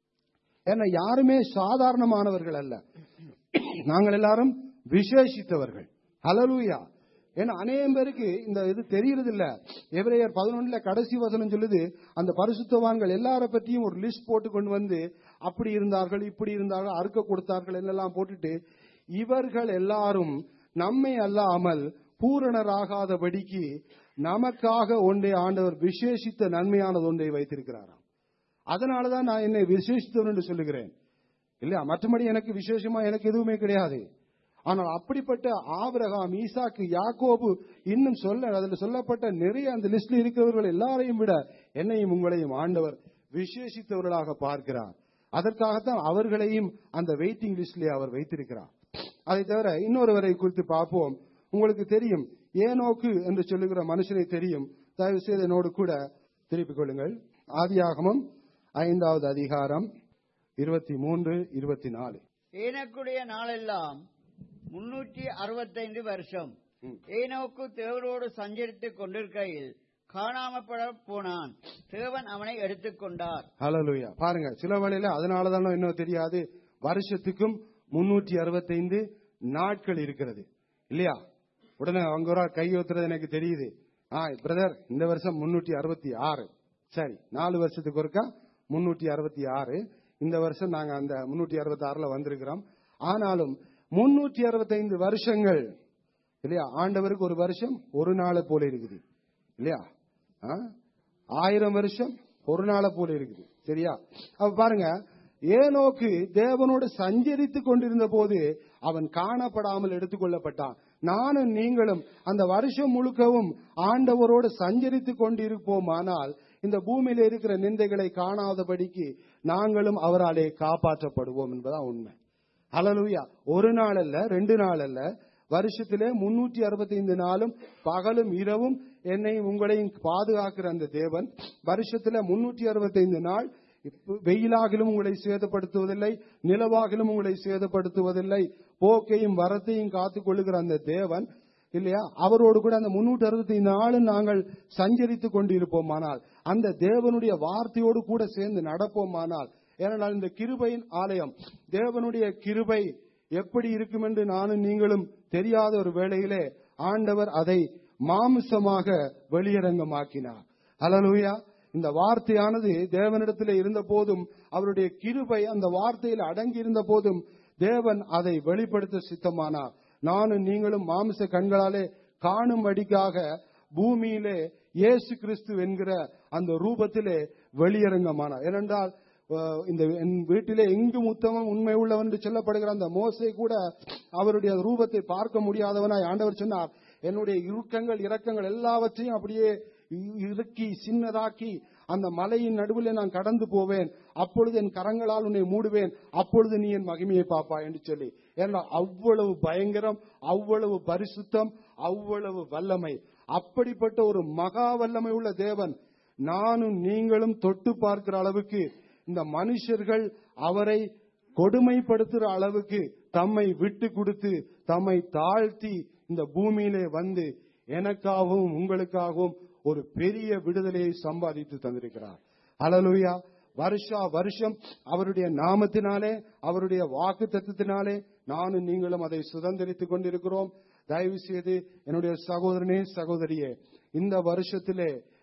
ஏன்னா யாருமே சாதாரணமானவர்கள் அல்ல நாங்கள் எல்லாரும் விசேஷித்தவர்கள் ஹலலூயா ஏன்னா அநேகம் பேருக்கு இந்த இது தெரியறது இல்ல எபிரேயர் பதினொன்னுல கடைசி வசனம் சொல்லுது அந்த பரிசுத்தவான்கள் எல்லார பற்றியும் ஒரு லிஸ்ட் போட்டு கொண்டு வந்து அப்படி இருந்தார்கள் இப்படி இருந்தார்கள் அறுக்க கொடுத்தார்கள் என்னெல்லாம் போட்டுட்டு இவர்கள் எல்லாரும் நம்மை அல்லாமல் பூரணராகாதபடிக்கு நமக்காக ஒன்றை ஆண்டவர் விசேஷித்த நன்மையானது ஒன்றை வைத்திருக்கிறாராம் அதனாலதான் நான் என்னை விசேஷித்தவன் என்று சொல்லுகிறேன் இல்லையா மற்றபடி எனக்கு விசேஷமா எனக்கு எதுவுமே கிடையாது ஆனால் அப்படிப்பட்ட ஆபிரகாம் ஈசாக்கு யாக்கோபு இன்னும் சொல்ல அதில் சொல்லப்பட்ட நிறைய அந்த லிஸ்ட்ல இருக்கிறவர்கள் எல்லாரையும் விட என்னையும் உங்களையும் ஆண்டவர் விசேஷித்தவர்களாக பார்க்கிறார் அதற்காகத்தான் அவர்களையும் அந்த வெயிட்டிங் லிஸ்ட்ல அவர் வைத்திருக்கிறார் அதை தவிர இன்னொருவரை குறித்து பார்ப்போம் உங்களுக்கு தெரியும் ஏனோக்கு என்று சொல்லுகிற மனுஷனை தெரியும் தயவு செய்து என்னோடு கூட திருப்பிக் கொள்ளுங்கள் ஆதியாகமம் ஐந்தாவது அதிகாரம் இருபத்தி மூன்று இருபத்தி நாலு ஏனக்குடைய நாளெல்லாம் முன்னூற்றி அறுபத்தைந்து வருஷம் ஏனோக்கு தேவரோடு சஞ்சரித்துக் கொண்டிருக்கையில் காணாமப்பட போனான் தேவன் அவனை எடுத்துக்கொண்டார் ஹalleluya பாருங்க சில வேளையில அதனாலதான் இன்னும் தெரியாது வருஷத்துக்கும் முன்னூற்றி அறுபத்தைந்து நாட்கள் இருக்கிறது இல்லையா உடனே அவங்க ஒரு ஆள் கை ஊத்துறது எனக்கு தெரியுது ஆ பிரதர் இந்த வருஷம் முன்னூற்றி அறுபத்தி ஆறு சரி நாலு வருஷத்துக்கு ஒருக்கா முன்னூற்றி அறுபத்தி ஆறு இந்த வருஷம் நாங்க அந்த முன்னூற்றி அறுபத்தி ஆறுல வந்திருக்கிறோம் ஆனாலும் முன்னூற்றி அறுபத்தைந்து வருஷங்கள் இல்லையா ஆண்டவருக்கு ஒரு வருஷம் ஒரு நாளை போல இருக்குது இல்லையா ஆ? ஆயிரம் வருஷம் ஒரு நாளை போல இருக்குது சரியா அப்ப பாருங்க ஏனோக்கு தேவனோடு சஞ்சரித்து கொண்டிருந்த போது அவன் காணப்படாமல் எடுத்துக்கொள்ளப்பட்டான் நானும் நீங்களும் அந்த வருஷம் முழுக்கவும் ஆண்டவரோடு சஞ்சரித்து கொண்டிருப்போமானால் இந்த பூமியில இருக்கிற நிந்தைகளை காணாதபடிக்கு நாங்களும் அவராலே காப்பாற்றப்படுவோம் என்பதான் உண்மை ஹalleluya ஒரு நாள் அல்ல ரெண்டு நாள் அல்ல வருஷத்திலே முன்னூற்றி அறுபத்தைந்து நாளும் பகலும் இரவும் என்னையும் உங்களையும் பாதுகாக்கிற அந்த தேவன் வருஷத்துல முன்னூற்றி அறுபத்தைந்து நாள் இப்ப வெயிலாகிலும் உங்களை சேதப்படுத்துவதில்லை நிலவாகிலும் உங்களை சேதப்படுத்துவதில்லை போக்கையும் வரத்தையும் காத்துக் கொள்ளுகிற அந்த தேவன் இல்லையா அவரோடு கூட அந்த முன்னூற்றி அறுபத்தி நாளும் நாங்கள் சஞ்சரித்துக் கொண்டிருப்போமானால் அந்த தேவனுடைய வார்த்தையோடு கூட சேர்ந்து நடப்போமானால் ஏனென்றால் இந்த கிருபையின் ஆலயம் தேவனுடைய கிருபை எப்படி இருக்கும் என்று நானும் நீங்களும் தெரியாத ஒரு வேளையிலே ஆண்டவர் அதை மாமிசமாக வெளியரங்கமாக்கினார் ஹalleluya இந்த வார்த்தையானது தேவனிடத்தில் இருந்த போதும் அவருடைய கிருபை அந்த வார்த்தையில் அடங்கி இருந்த போதும் தேவன் அதை வெளிப்படுத்த சித்தமானார் நானும் நீங்களும் மாமிச கண்களாலே காணும்படிக்காக பூமியிலே இயேசு கிறிஸ்து என்கிற அந்த ரூபத்திலே வெளியரங்கமானார் ஏனென்றால் அஹ், இந்த என் வீட்டிலே எங்கும் உத்தமம் உண்மை உள்ளவன் என்று சொல்லப்படுகிற அந்த மோசை கூட அவருடைய ரூபத்தை பார்க்க முடியாதவனாய் ஆண்டவர் சொன்னார் என்னுடைய இறுக்கங்கள் இரக்கங்கள் எல்லாவற்றையும் அப்படியே இ- இறுக்கி சின்னதாக்கி அந்த மலையின் நடுவில் நான் கடந்து போவேன் அப்பொழுது என் கரங்களால் உன்னை மூடுவேன் அப்பொழுது நீ என் மகிமையை பாப்பா என்று சொல்லி ஏன்னா அவ்வளவு பயங்கரம் அவ்வளவு பரிசுத்தம் அவ்வளவு வல்லமை அப்படிப்பட்ட ஒரு மகா வல்லமை உள்ள தேவன் நானும் நீங்களும் தொட்டு பார்க்கிற அளவுக்கு இந்த மனுஷர்கள் அவரை கொடுமைப்படுத்துற அளவுக்கு தம்மை விட்டு கொடுத்து தம்மை தாழ்த்தி இந்த பூமியிலே வந்து எனக்காகவும் உங்களுக்காகவும் ஒரு பெரிய விடுதலையை சம்பாதித்து தந்திருக்கிறார் ஹalleluya வருஷா வருஷம் அவருடைய நாமத்தினாலே அவருடைய வாக்கு தத்துவத்தினாலே நானும் நீங்களும் அதை சுதந்திரித்துக் கொண்டிருக்கிறோம் தயவு செய்து என்னுடைய சகோதரனே சகோதரியே இந்த வருஷத்திலே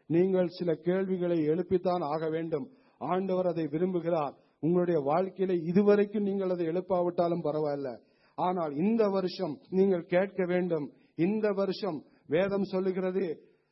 நீங்கள் சில கேள்விகளை எழுப்பித்தான் ஆக வேண்டும் ஆண்டவர் அதை விரும்புகிறார் உங்களுடைய வாழ்க்கையில இதுவரைக்கும் நீங்கள் அதை எழுப்பாவிட்டாலும் பரவாயில்ல ஆனால் இந்த வருஷம் நீங்கள் கேட்க வேண்டும் இந்த வருஷம் வேதம் சொல்லுகிறது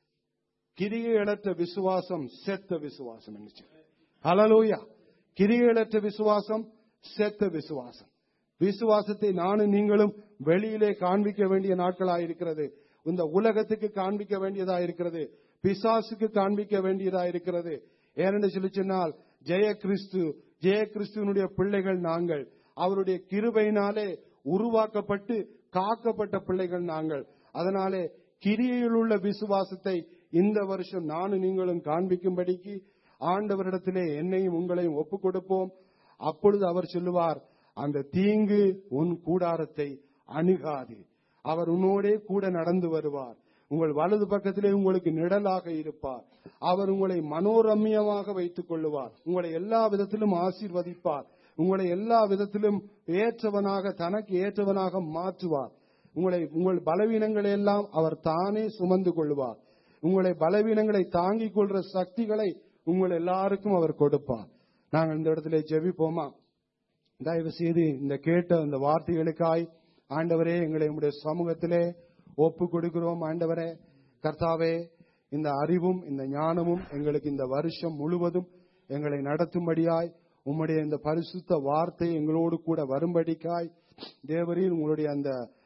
கிரியையற்ற விசுவாசம் செத்த விசுவாசம் என்று சொல்லி. ஹalleluya கிரியையற்ற விசுவாசம் செத்த விசுவாசம் விசுவாசத்தை நானும் நீங்களும் வெளியிலே காண்பிக்க வேண்டிய நாட்களாயிருக்கிறது இந்த உலகத்துக்கு காண்பிக்க வேண்டியதா இருக்கிறது பிசாசுக்கு காண்பிக்க வேண்டியதா இருக்கிறது ஏனென்று சொல்லி சொன்னால் ஜெய கிறிஸ்து ஜெய கிறிஸ்துவனுடைய பிள்ளைகள் நாங்கள் அவருடைய கிருபையினாலே உருவாக்கப்பட்டு காக்கப்பட்ட பிள்ளைகள் நாங்கள் அதனாலே கிரியையில் உள்ள விசுவாசத்தை இந்த வருஷம் நானும் நீங்களும் காண்பிக்கும்படிக்கு ஆண்டவரிடத்திலே என்னையும் உங்களையும் ஒப்புக் கொடுப்போம் அப்பொழுது அவர் சொல்லுவார் அந்த தீங்கு உன் கூடாரத்தை அணுகாது அவர் உன்னோடே கூட நடந்து வருவார் உங்கள் வலது பக்கத்திலே உங்களுக்கு நிழலாக இருப்பார் அவர் உங்களை மனோரம்யமாக வைத்துக் கொள்ளுவார் உங்களை எல்லா விதத்திலும் ஆசீர்வதிப்பார் உங்களை எல்லா விதத்திலும் ஏற்றவனாக தனக்கு ஏற்றவனாக மாற்றுவார் உங்களை உங்கள் பலவீனங்களை எல்லாம் அவர் தானே சுமந்து கொள்வார் உங்களை பலவீனங்களை தாங்கிக் கொள்ற சக்திகளை உங்கள் எல்லாருக்கும் அவர் கொடுப்பார் நாங்கள் இந்த இடத்துல ஜெபிப்போமா தயவு செய்து இந்த கேட்ட இந்த வார்த்தைகளுக்காய் ஆண்டவரே எங்களை உங்களுடைய சமூகத்திலே ஒப்பு கொடுக்கிறோம் ஆண்டவரே கர்த்தாவே இந்த அறிவும் இந்த ஞானமும் எங்களுக்கு இந்த வருஷம் முழுவதும் எங்களை நடத்தும்படியாய் உம்முடைய இந்த பரிசுத்த வார்த்தை எங்களோடு கூட வரும்படிக்காய் தேவரீர் உங்களுடைய அந்த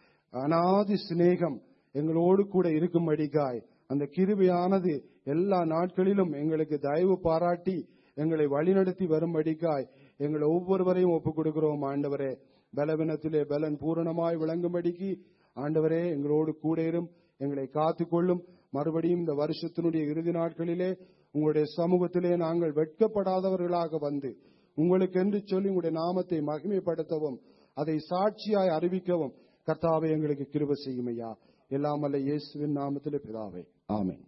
அனாதி சிநேகம் எங்களோடு கூட இருக்கும்படிக்காய் அந்த கிருபையானது எல்லா நாட்களிலும் எங்களுக்கு தயவு பாராட்டி எங்களை வழிநடத்தி வரும்படிக்காய் எங்களை ஒவ்வொருவரையும் ஒப்புக் கொடுக்கிறோம் ஆண்டவரே பலவீனத்திலே பலன் பூரணமாய் விளங்கும்படிக்கு ஆண்டவரே எங்களோடு கூட இரும் எங்களை காத்துக்கொள்ளும் மறுபடியும் இந்த வருஷத்தினுடைய இறுதி நாட்களிலே உங்களுடைய சமூகத்திலே நாங்கள் வெட்கப்படாதவர்களாக வந்து உங்களுக்கு என்று சொல்லி உங்களுடைய நாமத்தை மகிமைப்படுத்தவும் அதை சாட்சியாய் அறிவிக்கவும் கர்த்தாவை எங்களுக்கு கிருப செய்யும் ஐயா எல்லாம் அல்ல இயேசுவின் நாமத்திலே பிதாவே ஆமென்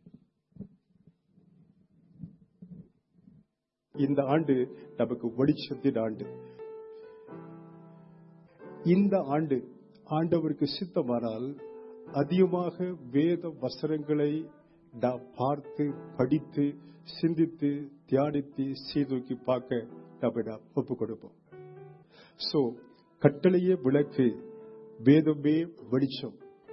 இந்த ஆண்டு நமக்கு வெளிச்சத்தின் ஆண்டு இந்த ஆண்டு ஆண்டவருக்கு சித்தமானால் அதிகமாக வேத வசனங்களை நாம் பார்த்து படித்து சிந்தித்து தியானித்து சீதூக்கி பார்க்க நம்ம நாம் ஒப்புக் கொடுப்போம் சோ கட்டளையே விளக்கு வேதமே வெளிச்சம்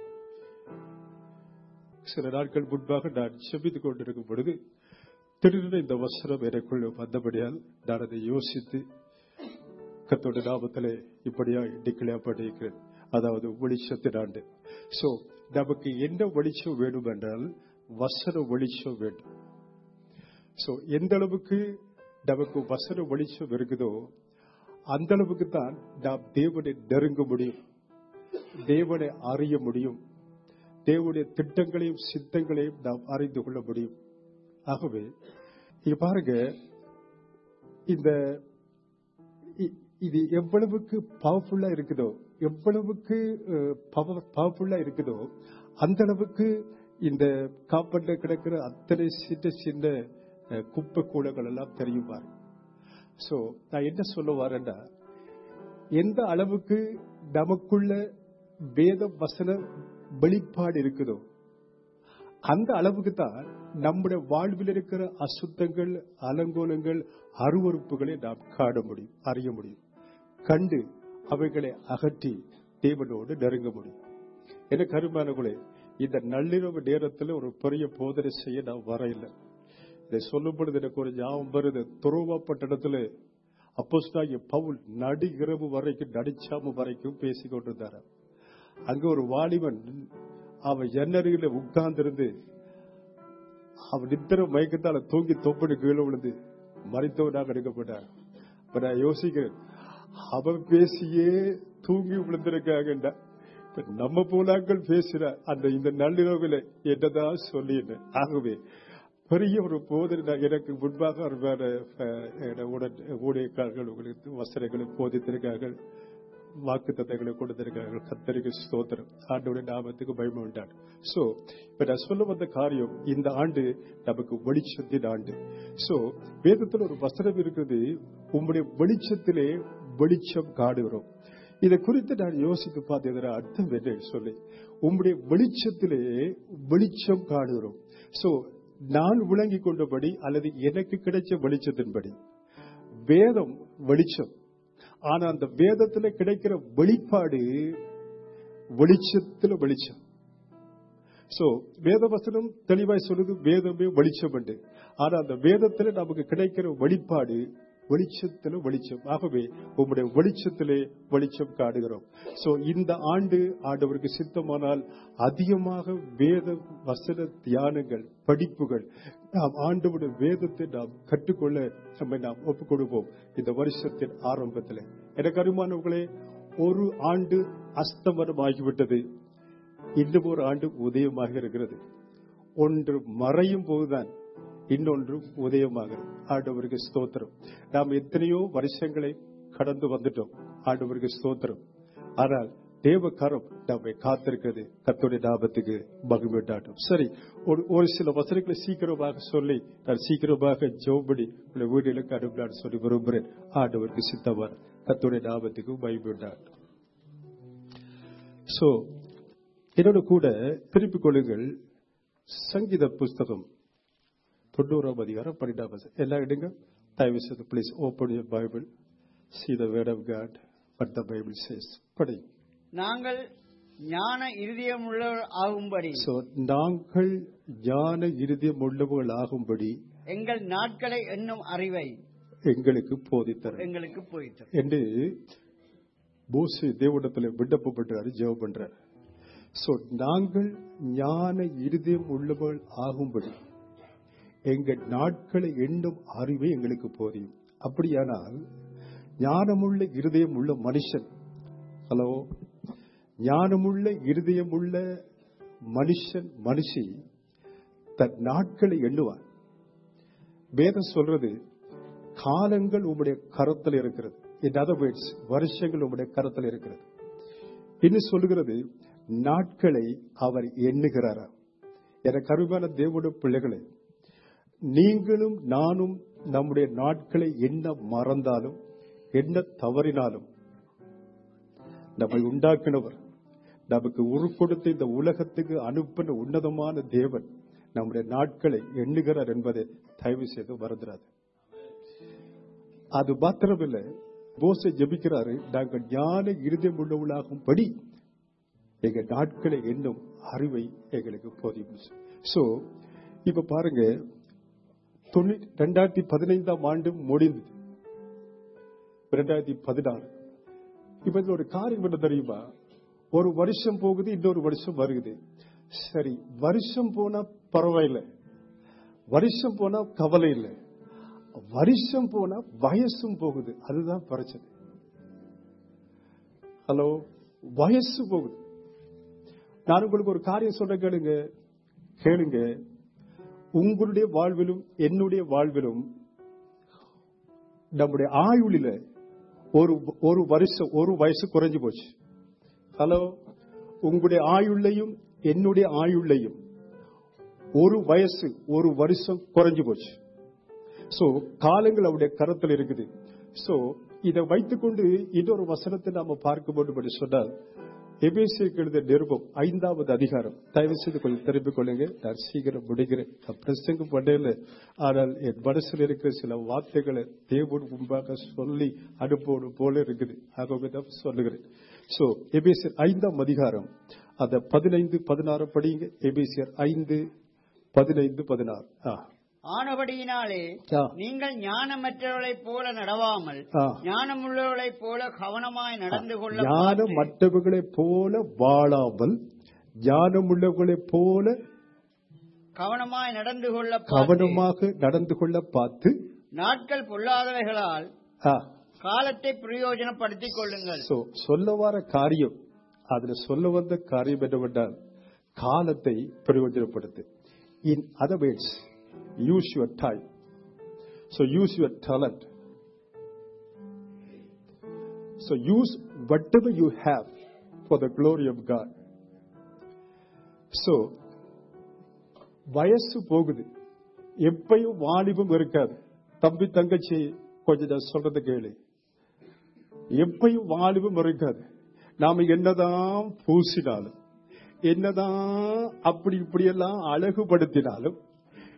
சில நாட்கள் முன்பாக நான் செபித்துக் கொண்டிருக்கும் பொழுது திடீரென இந்த வசனம் எனக்குள் வந்தபடியால் நான் அதை யோசித்து கத்தோட நாமத்திலே இப்படியா டிக்ளேர் பண்ணியிருக்கிறேன் அதாவது வெளிச்சத்தின் ஆண்டு சோ நமக்கு என்ன வெளிச்சம் வேணும் என்றால் வசன வெளிச்சம் வேண்டும் சோ எந்த அளவுக்கு நமக்கு வசன வெளிச்சம் இருக்குதோ அந்த அளவுக்கு தான் நாம் தேவனை நெருங்க முடியும் தேவனை அறிய முடியும் தேவனுடைய திட்டங்களையும் சித்தங்களையும் நாம் அறிந்து கொள்ள முடியும் ஆகவே இங்க பாருங்க இந்த இ- இது எவ்வளவுக்கு பவர்ஃபுல்லா இருக்குதோ எவ்வளவுக்கு பவர்ஃபுல்லா இருக்குதோ அந்த அளவுக்கு இந்த காப்பட்ல கிடக்கிற அத்தனை சின்ன சின்ன அஹ், குப்பை கூடங்கள் எல்லாம் தெரியும் பாருங்க சோ நான் என்ன சொல்ல வரேன்னா எந்த அளவுக்கு நமக்குள்ள வேத வசன வெளிப்பாடு இருக்குதோ அந்த அளவுக்கு தான் நம்முடைய வாழ்வில் இருக்கிற அசுத்தங்கள் அலங்கோலங்கள் அருவறுப்புகளை நாம் காண முடியும் அறிய முடியும் கண்டு அவைகளை அகற்றி தேவனோடு நெருங்க முடியும் என கருமானங்களே இந்த நள்ளிரவு நேரத்தில் ஒரு பெரிய போதனை செய்ய நான் வரையில இதை சொல்லும் பொழுது எனக்கு ஒரு ஞாபகம் வருது துருவா பட்டணத்துல அப்போஸ்தாகிய பவுல் நடு இரவு வரைக்கும் நடிச்சாம வரைக்கும் பேசிக் கொண்டிருந்தார் அங்க ஒரு வாலிபன் அவன் எண்ணறியில உட்கார்ந்திருந்து அவன் நித்திர மயக்கத்தால தூங்கி தொப்படி கீழே விழுந்து மறைத்தவனாக எடுக்கப்பட்டார் இப்ப நான் யோசிக்கிறேன் அவன் பேசியே தூங்கி விழுந்திருக்காங்கண்டா இப்ப நம்ம போலாக்கள் பேசுற அந்த இந்த நள்ளிரவுல என்னதான் சொல்லினேன் ஆகவே பெரிய ஒரு போதனை நான் எனக்கு முன்பாக அருமையான, அஹ், என்னோட உடன் ஊழியக்காரர்கள் உங்களுக்கு வசனங்களை போதித்திருக்கார்கள் வாக்கு தத்தங்களை கொடுத்திருக்கிறார்கள் கத்தரிக்கு ஸ்தோத்திரம் ஆண்டோட நாமத்துக்கு பயமை உண்டாடு சோ இப்ப நான் சொல்ல வந்த காரியம் இந்த ஆண்டு நமக்கு வெளிச்சத்தின் ஆண்டு சோ வேதத்துல ஒரு வசனம் இருக்குது உம்முடைய வெளிச்சத்திலே வெளிச்சம் காடுகிறோம் இதை குறித்து நான் யோசித்து பார்த்ததில் அர்த்தம் என்ன சொல்லி உம்முடைய வெளிச்சத்திலே வெளிச்சம் காணுகிறோம் சோ நான் விளங்கிக் கொண்டபடி அல்லது எனக்கு கிடைச்ச வெளிச்சத்தின்படி வேதம் வெளிச்சம் ஆனா அந்த வேதத்துல கிடைக்கிற வெளிப்பாடு வெளிச்சத்துல வெளிச்சம் சோ வேத வசனம் தெளிவாய் சொல்லுது வேதமே வெளிச்சம் உண்டு ஆனா அந்த வேதத்துல நமக்கு கிடைக்கிற வெளிப்பாடு வெளிச்சத்துல வெளிச்சம் ஆகவே உங்களுடைய வெளிச்சத்திலே வெளிச்சம் காடுகிறோம் சோ இந்த ஆண்டு ஆண்டவருக்கு சித்தமானால் அதிகமாக வேத வசன தியானங்கள் படிப்புகள் நாம் ஆண்டவருடைய வேதத்தை நாம் கற்றுக்கொள்ள நம்மை நாம் ஒப்புக் கொடுப்போம் இந்த வருஷத்தின் ஆரம்பத்தில் எனக்கு அருமானவர்களே ஒரு ஆண்டு அஸ்தமனமாகிவிட்டது இன்னும் ஒரு ஆண்டு உதயமாக இருக்கிறது ஒன்று மறையும் போதுதான் இன்னொன்று உதயமாகிறது ஆண்டவருக்கு ஸ்தோத்திரம் நாம் எத்தனையோ வருஷங்களை கடந்து வந்துட்டோம் ஆண்டவருக்கு ஸ்தோத்திரம் ஆனால் தேவ கரம் நம்மை காத்திருக்கிறது கத்தோடைய லாபத்துக்கு மகிழ்விட்டாட்டும் சரி ஒரு ஒரு சில வசனங்களை சீக்கிரமாக சொல்லி நான் சீக்கிரமாக ஜோபடி உங்களை வீடுகளுக்கு அனுப்பலான்னு சொல்லி விரும்புகிறேன் ஆண்டவருக்கு சித்தவர் கத்தோடைய லாபத்துக்கு மகிழ்விட்டாட்டும் சோ என்னோட கூட திருப்பிக் கொள்ளுங்கள் சங்கீத புஸ்தகம் தொண்ணூறாம் அதிகாரம் பன்னெண்டாம் வசனம் எல்லாம் எடுங்க தயவு செய்து please open your Bible see the word of God but the Bible says படி நாங்கள் ஞான இருதயமுள்ளவர் ஆகும்படி சோ நாங்கள் ஞான இருதயம் உள்ளவர்கள் ஆகும்படி எங்கள் நாட்களை என்னும் அறிவை எங்களுக்கு போதித்தர எங்களுக்கு போயிட்டோம் என்று போசு தேவடத்துல விண்ணப்பப்பட்டாரு ஜெபம் பண்றார் சோ நாங்கள் ஞான இருதயம் உள்ளவர்கள் ஆகும்படி எங்கள் நாட்களை எண்ணும் அறிவை எங்களுக்கு போதியும் அப்படியானால் ஞானமுள்ள இருதயம் உள்ள மனுஷன் ஹலோ ஞானமுள்ள இருதயம் உள்ள மனுஷன் மனுஷி தன் நாட்களை எண்ணுவான் வேதம் சொல்றது காலங்கள் உம்முடைய கரத்தில் இருக்கிறது இன் அதர் வேர்ட்ஸ் வருஷங்கள் உம்முடைய கரத்தில் இருக்கிறது இன்னும் சொல்லுகிறது நாட்களை அவர் எண்ணுகிறாரா என கருமையான தேவனுடைய பிள்ளைகளே நீங்களும் நானும் நம்முடைய நாட்களை என்ன மறந்தாலும் என்ன தவறினாலும் நம்மை உண்டாக்கினவர் நமக்கு உரு கொடுத்த இந்த உலகத்துக்கு அனுப்பின உன்னதமான தேவன் நம்முடைய நாட்களை எண்ணுகிறார் என்பதை தயவு செய்து மறந்துடாது அது மாத்திரமில்லை போசை ஜெபிக்கிறாரு நாங்கள் ஞான இருதயம் உள்ளவளாகும்படி எங்க நாட்களை எண்ணும் அறிவை எங்களுக்கு போதியும் சோ இப்ப பாருங்க தொண்ணூத்தி ரெண்டாயிரத்தி பதினைந்தாம் ஆண்டு முடிந்தது ரெண்டாயிரத்தி பதினாறு இப்ப இதுல ஒரு காரியம் என்ன தெரியுமா ஒரு வருஷம் போகுது இன்னொரு வருஷம் வருகுது சரி வருஷம் போனா பரவாயில்லை வருஷம் போனா கவலை இல்லை வருஷம் போனா வயசும் போகுது அதுதான் பிரச்சனை ஹலோ வயசு போகுது நான் உங்களுக்கு ஒரு காரியம் சொல்ற கேளுங்க கேளுங்க உங்களுடைய வாழ்விலும் என்னுடைய வாழ்விலும் நம்முடைய ஆயுளில ஒரு ஒரு வருஷம் ஒரு வயசு குறைஞ்சு போச்சு ஹலோ உங்களுடைய ஆயுள்ளையும் என்னுடைய ஆயுள்ளையும் ஒரு வயசு ஒரு வருஷம் குறைஞ்சு போச்சு சோ காலங்கள் அவருடைய கரத்தில் இருக்குது சோ இதை வைத்துக்கொண்டு இன்னொரு வசனத்தை நாம பார்க்க வேண்டும் சொன்னால் எபேசியருக்கு எழுத நிருபம் ஐந்தாவது அதிகாரம் தயவு செய்து கொஞ்சம் திருப்பிக் கொள்ளுங்க நான் சீக்கிரம் முடிக்கிறேன் நான் பிரசங்கம் பண்ணல ஆனால் என் மனசில் இருக்கிற சில வார்த்தைகளை தேவோடு முன்பாக சொல்லி அனுப்போடு போல இருக்குது ஆகவே தான் சொல்லுகிறேன் சோ எபேசியர் ஐந்தாம் அதிகாரம் அந்த பதினைந்து பதினாறு படிங்க எபேசியர் ஐந்து பதினைந்து பதினாறு ஆ ஆனபடியினாலே ஆ. நீங்கள் ஞானமற்றவர்களைப் போல நடவாமல் ஆ. ஞானமுள்ளவர்களைப் போல கவனமாய் நடந்து கொள்ள ஞானம் பார்த்து, மற்றவர்களைப் போல வாழாமல் ஞானம் உள்ளவர்களைப் போல கவனமாய் நடந்து கொள்ள பார்த்து, கவனமாக நடந்து கொள்ள பார்த்து நாட்கள் பொல்லாதவைகளால் ஆ, காலத்தை பிரயோஜனப்படுத்திக் கொள்ளுங்கள் so, சொல்ல வர காரியம் அதுல சொல்ல வந்த காரியம் என்னவென்றால் காலத்தை பிரயோஜனப்படுத்து in other words use your time so use your talent so use whatever you have for the glory of God so வயசு போகுது எப்பயும் வாலிபம் இருக்காது தம்பி தங்கச்சி கொஞ்சம் நான் சொல்றத கேளு எப்பயும் வாலிபம் இருக்காது நாம என்னதான் பூசினாலும் என்னதான் அப்படி இப்படி எல்லாம் அழகுபடுத்தினாலும்